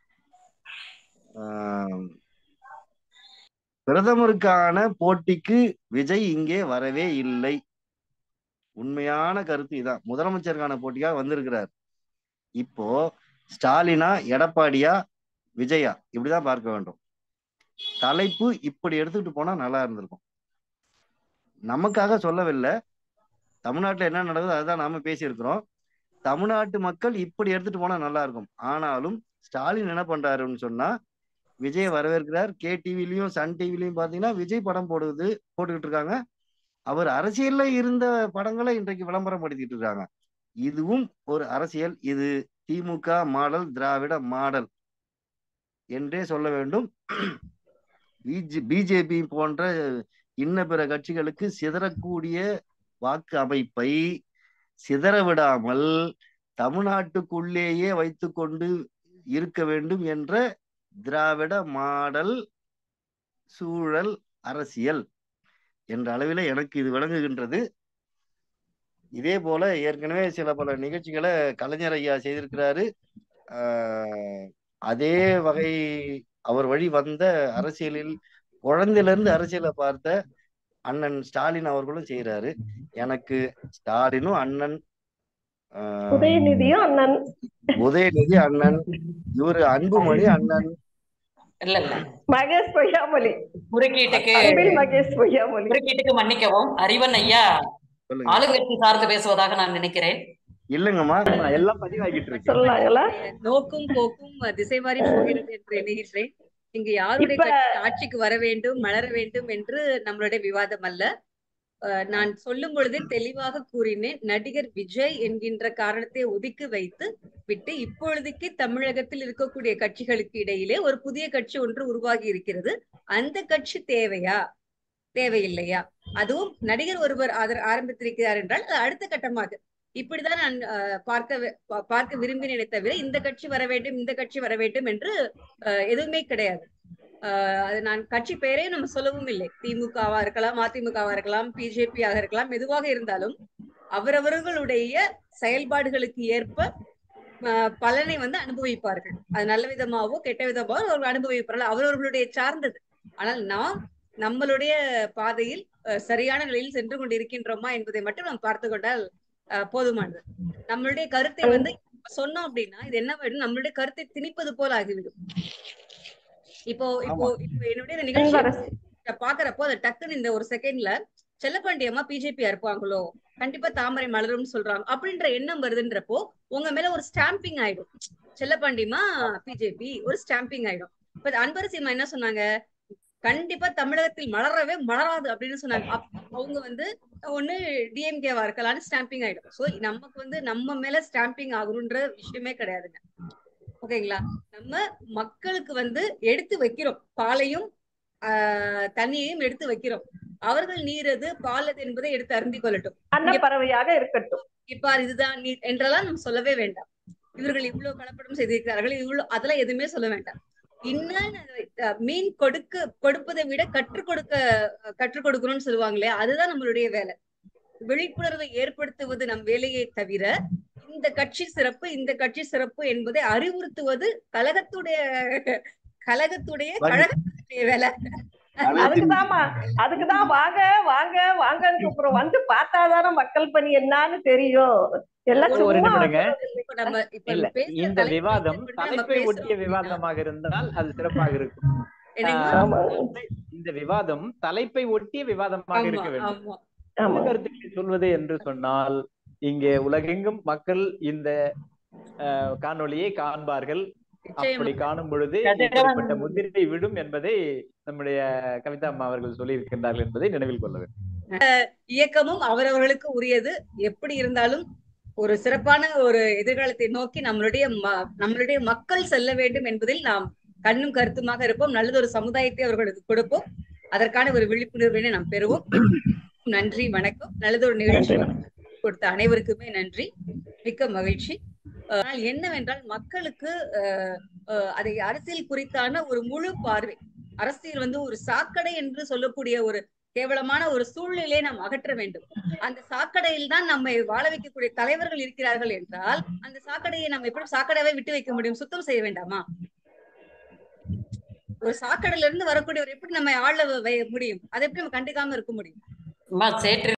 ஆஹ், பிரதமருக்கான போட்டிக்கு விஜய் இங்கே வரவே இல்லை உண்மையான கருத்து இதான் முதலமைச்சருக்கான போட்டிக்காக வந்திருக்கிறார் இப்போ ஸ்டாலினா எடப்பாடியா விஜயா இப்படிதான் பார்க்க வேண்டும் தலைப்பு இப்படி எடுத்துக்கிட்டு போனா நல்லா இருந்திருக்கும் நமக்காக சொல்லவில்லை தமிழ்நாட்டுல என்ன நடக்குதோ அதுதான் நாம பேசியிருக்கிறோம் தமிழ்நாட்டு மக்கள் இப்படி எடுத்துட்டு போனா நல்லா இருக்கும் ஆனாலும் ஸ்டாலின் என்ன பண்றாருன்னு சொன்னா விஜய் வரவேற்கிறார் கே டிவிலையும் சன் டிவிலையும் பாத்தீங்கன்னா விஜய் படம் போடுது போட்டுக்கிட்டு இருக்காங்க அவர் அரசியல்ல இருந்த படங்களை இன்றைக்கு விளம்பரம் படுத்திட்டு இருக்காங்க இதுவும் ஒரு அரசியல் இது திமுக மாடல் திராவிட மாடல் என்றே சொல்ல வேண்டும் பிஜேபி போன்ற இன்ன பிற கட்சிகளுக்கு சிதறக்கூடிய வாக்கு அமைப்பை சிதற விடாமல் தமிழ்நாட்டுக்குள்ளேயே வைத்துக்கொண்டு இருக்க வேண்டும் என்ற திராவிட மாடல் சூழல் அரசியல் என்ற அளவில எனக்கு இது விளங்குகின்றது இதே போல ஏற்கனவே சில பல நிகழ்ச்சிகளை கலைஞர் ஐயா செய்திருக்கிறாரு ஆஹ் அதே வகை அவர் வழி வந்த அரசியலில் குழந்தையில இருந்து அரசியலை பார்த்த அண்ணன் ஸ்டாலின் அவர்களும் செய்யறாரு எனக்கு ஸ்டாலினும் அண்ணன் ஆஹ் உதயநிதியும் அண்ணன் உதயநிதி அண்ணன் இவரு அன்புமணி அண்ணன் இல்ல இல்ல மகேஷ் பொய்யாமொழி குறுக்கீட்டுக்கு அன்பில் மகேஷ் பொய்யாமொழி குறுக்கீட்டுக்கு மன்னிக்கவும் அறிவன் ஐயா சொல்லுங்க ஆளுங்கட்சி சார்ந்து பேசுவதாக நான் நினைக்கிறேன் இல்லைங்கம்மா நான் எல்லாம் பதிவாகிட்டு இருக்கேன் சொல்லாங்களா நோக்கும் போக்கும் திசை மாறி போகிறது என்று எண்ணுகின்றேன் இங்கு யாருடைய இப்ப- கட்சி ஆட்சிக்கு வர வேண்டும் மலர வேண்டும் என்று நம்மளுடைய விவாதம் அல்ல அஹ் நான் சொல்லும் பொழுதே தெளிவாக கூறினேன் நடிகர் விஜய் என்கின்ற காரணத்தை ஒதுக்கி வைத்து விட்டு இப்பொழுதைக்கு தமிழகத்தில் இருக்கக்கூடிய கட்சிகளுக்கு இடையிலே ஒரு புதிய கட்சி ஒன்று உருவாகி இருக்கிறது அந்த கட்சி தேவையா தேவையில்லையா அதுவும் நடிகர் ஒருவர் ஆதர ஆரம்பித்திருக்கிறார் என்றால் அது அடுத்த கட்டமாக இப்படிதான் நான் அஹ், பார்க்க வே- பா- பார்க்க விரும்பினேனே தவிர இந்த கட்சி வர வேண்டும் இந்த கட்சி வர வேண்டும் என்று அஹ், எதுவுமே கிடையாது அஹ், அது நான் கட்சி பெயரையும் நம்ம சொல்லவும் இல்லை திமுகவா இருக்கலாம் அதிமுகவா இருக்கலாம் பிஜேபியாக இருக்கலாம் எதுவாக இருந்தாலும் அவரவர்களுடைய செயல்பாடுகளுக்கு ஏற்ப அஹ், பலனை வந்து அனுபவிப்பார்கள் அது நல்ல விதமாவோ கெட்ட விதமாவோ அவர்கள் அனுபவிப்பார்கள் அவரவர்களுடைய சார்ந்தது ஆனால் நாம் நம்மளுடைய பாதையில் அஹ், சரியான நிலையில் சென்று கொண்டிருக்கின்றோமா என்பதை மட்டும் நாம் பார்த்து கொண்டால் அஹ், போதுமானது நம்மளுடைய கருத்தை வந்து சொன்னோம் அப்படின்னா இது என்ன ஆயிடும் நம்மளுடைய கருத்தை திணிப்பது போல ஆகிவிடும் இப்போ இப்போ இப்போ என்னுடைய இந்த நிகழ்ச்சி அன்பரசு பாக்குறப்போ அது டக்குன்னு இந்த ஒரு செகண்ட்ல செல்லப்பாண்டியம்மா பிஜேபி இருப்பாங்களோ கண்டிப்பா தாமரை மலரும்னு சொல்றாங்க அப்படின்ற எண்ணம் வருதுன்றப்போ உங்க மேல ஒரு ஸ்டாம்பிங் ஆயிடும் செல்லப்பாண்டியம்மா பிஜேபி ஒரு ஸ்டாம்பிங் ஆயிடும் இப்ப அன்பரசியம்மா என்ன சொன்னாங்க கண்டிப்பா தமிழகத்தில் மலரவே மலராது அப்படின்னு சொன்னாங்க அப்ப அவங்க வந்து ஒண்ணு டிஎம்கேவா இருக்கலாம்னு ஸ்டாம்பிங் ஆயிடும் சோ நமக்கு வந்து நம்ம மேல ஸ்டாம்பிங் ஆகணும்ன்ற விஷயமே கிடையாதுங்க ஓகேங்களா நம்ம மக்களுக்கு வந்து எடுத்து வைக்கிறோம் பாலையும் ஆஹ் தண்ணியையும் எடுத்து வைக்கிறோம் அவர்கள் நீரது பாலது என்பதை எடுத்து அருந்தி கொள்ளட்டும் அன்ன பறவையாக இருக்கட்டும் இப்பார் இதுதான் நீர் என்றெல்லாம் நம்ம சொல்லவே வேண்டாம் இவர்கள் இவ்வளவு கலப்படம் செய்திருக்கிறார்கள் இவ்வளவு அதெல்லாம் எதுவுமே சொல்ல வேண்டாம் இன்னும் மீன் கொடுக்க கொடுப்பதை விட கற்றுக் கொடுக்க கற்றுக் கொடுக்கணும்னு சொல்லுவாங்களே அதுதான் நம்மளுடைய வேலை விழிப்புணர்வை ஏற்படுத்துவது நம் வேலையே தவிர இந்த கட்சி சிறப்பு இந்த கட்சி சிறப்பு என்பதை அறிவுறுத்துவது கழகத்துடைய கழகத்துடைய வணி- கழகத்துடைய வேலை அதுக்குதாம்மா அதுக்குதான் வாங்க வாங்க வாங்கன்னு கூப்பிடுறோம் வந்து பார்த்தாதானே மக்கள் பணி என்னன்னு தெரியும் எல்லாம் ஒரு சும்மா நிமிடங்க இப்ப நம்ம இப்ப இல்ல பேசுற இந்த தலைப்பு விவாதம் எப்படி நம்ம தலைப்பை பேசுறோம் ஒட்டிய அப்படின்னா- விவாதமாக இருந்தால் அது சிறப்பாக இருக்கும் என்னங்க? ஆஹ், ஆமா இந்த விவாதம் தலைப்பை ஒட்டிய விவாதமாக ஆமா இருக்க வேண்டும் ஆமா ஆமா பொது கருத்துக்களை சொல்வது என்று சொன்னால் இங்கே உலகெங்கும் மக்கள் இந்த அஹ், காணொளியை காண்பார்கள் நிச்சயமா அப்படி காணும் பொழுது கதிரவன் இப்படிப்பட்ட முத்திரை விடும் என்பதை நம்முடைய கவிதா அம்மா அவர்கள் சொல்லியிருக்கின்றார்கள் என்பதை நினைவில் கொள்ள வேண்டும் இயக்கமும் அவரவர்களுக்கு உரியது எப்படி இருந்தாலும் ஒரு சிறப்பான ஒரு எதிர்காலத்தை நோக்கி நம்மளுடைய ம- நம்மளுடைய மக்கள் செல்ல வேண்டும் என்பதில் நாம் கண்ணும் கருத்துமாக இருப்போம் நல்லதொரு சமுதாயத்தை அவர்களுக்கு கொடுப்போம் அதற்கான ஒரு விழிப்புணர்வினை நாம் பெறுவோம் நன்றி வணக்கம் நல்லதொரு நிகழ்ச்சி கொடுத்த அனைவருக்குமே நன்றி மிக்க மகிழ்ச்சி ஆனால் என்னவென்றால் மக்களுக்கு அஹ், அஹ், அதை அரசியல் குறித்தான ஒரு முழு பார்வை அரசியல் வந்து ஒரு சாக்கடை என்று சொல்லக்கூடிய ஒரு கேவலமான ஒரு சூழ்நிலையை நாம் அகற்ற வேண்டும் அந்த சாக்கடையில் தான் நம்மை வாழ வைக்கக்கூடிய தலைவர்கள் இருக்கிறார்கள் என்றால் அந்த சாக்கடையை நம்ம எப்படி சாக்கடையாவே விட்டு வைக்க முடியும் சுத்தம் செய்ய வேண்டாமா ஒரு சாக்கடையில இருந்து வரக்கூடியவர் எப்படி நம்ம ஆள வை- முடியும் அதை எப்படி நம்ம கண்டுக்காம இருக்க முடியும் அம்மா சேற்று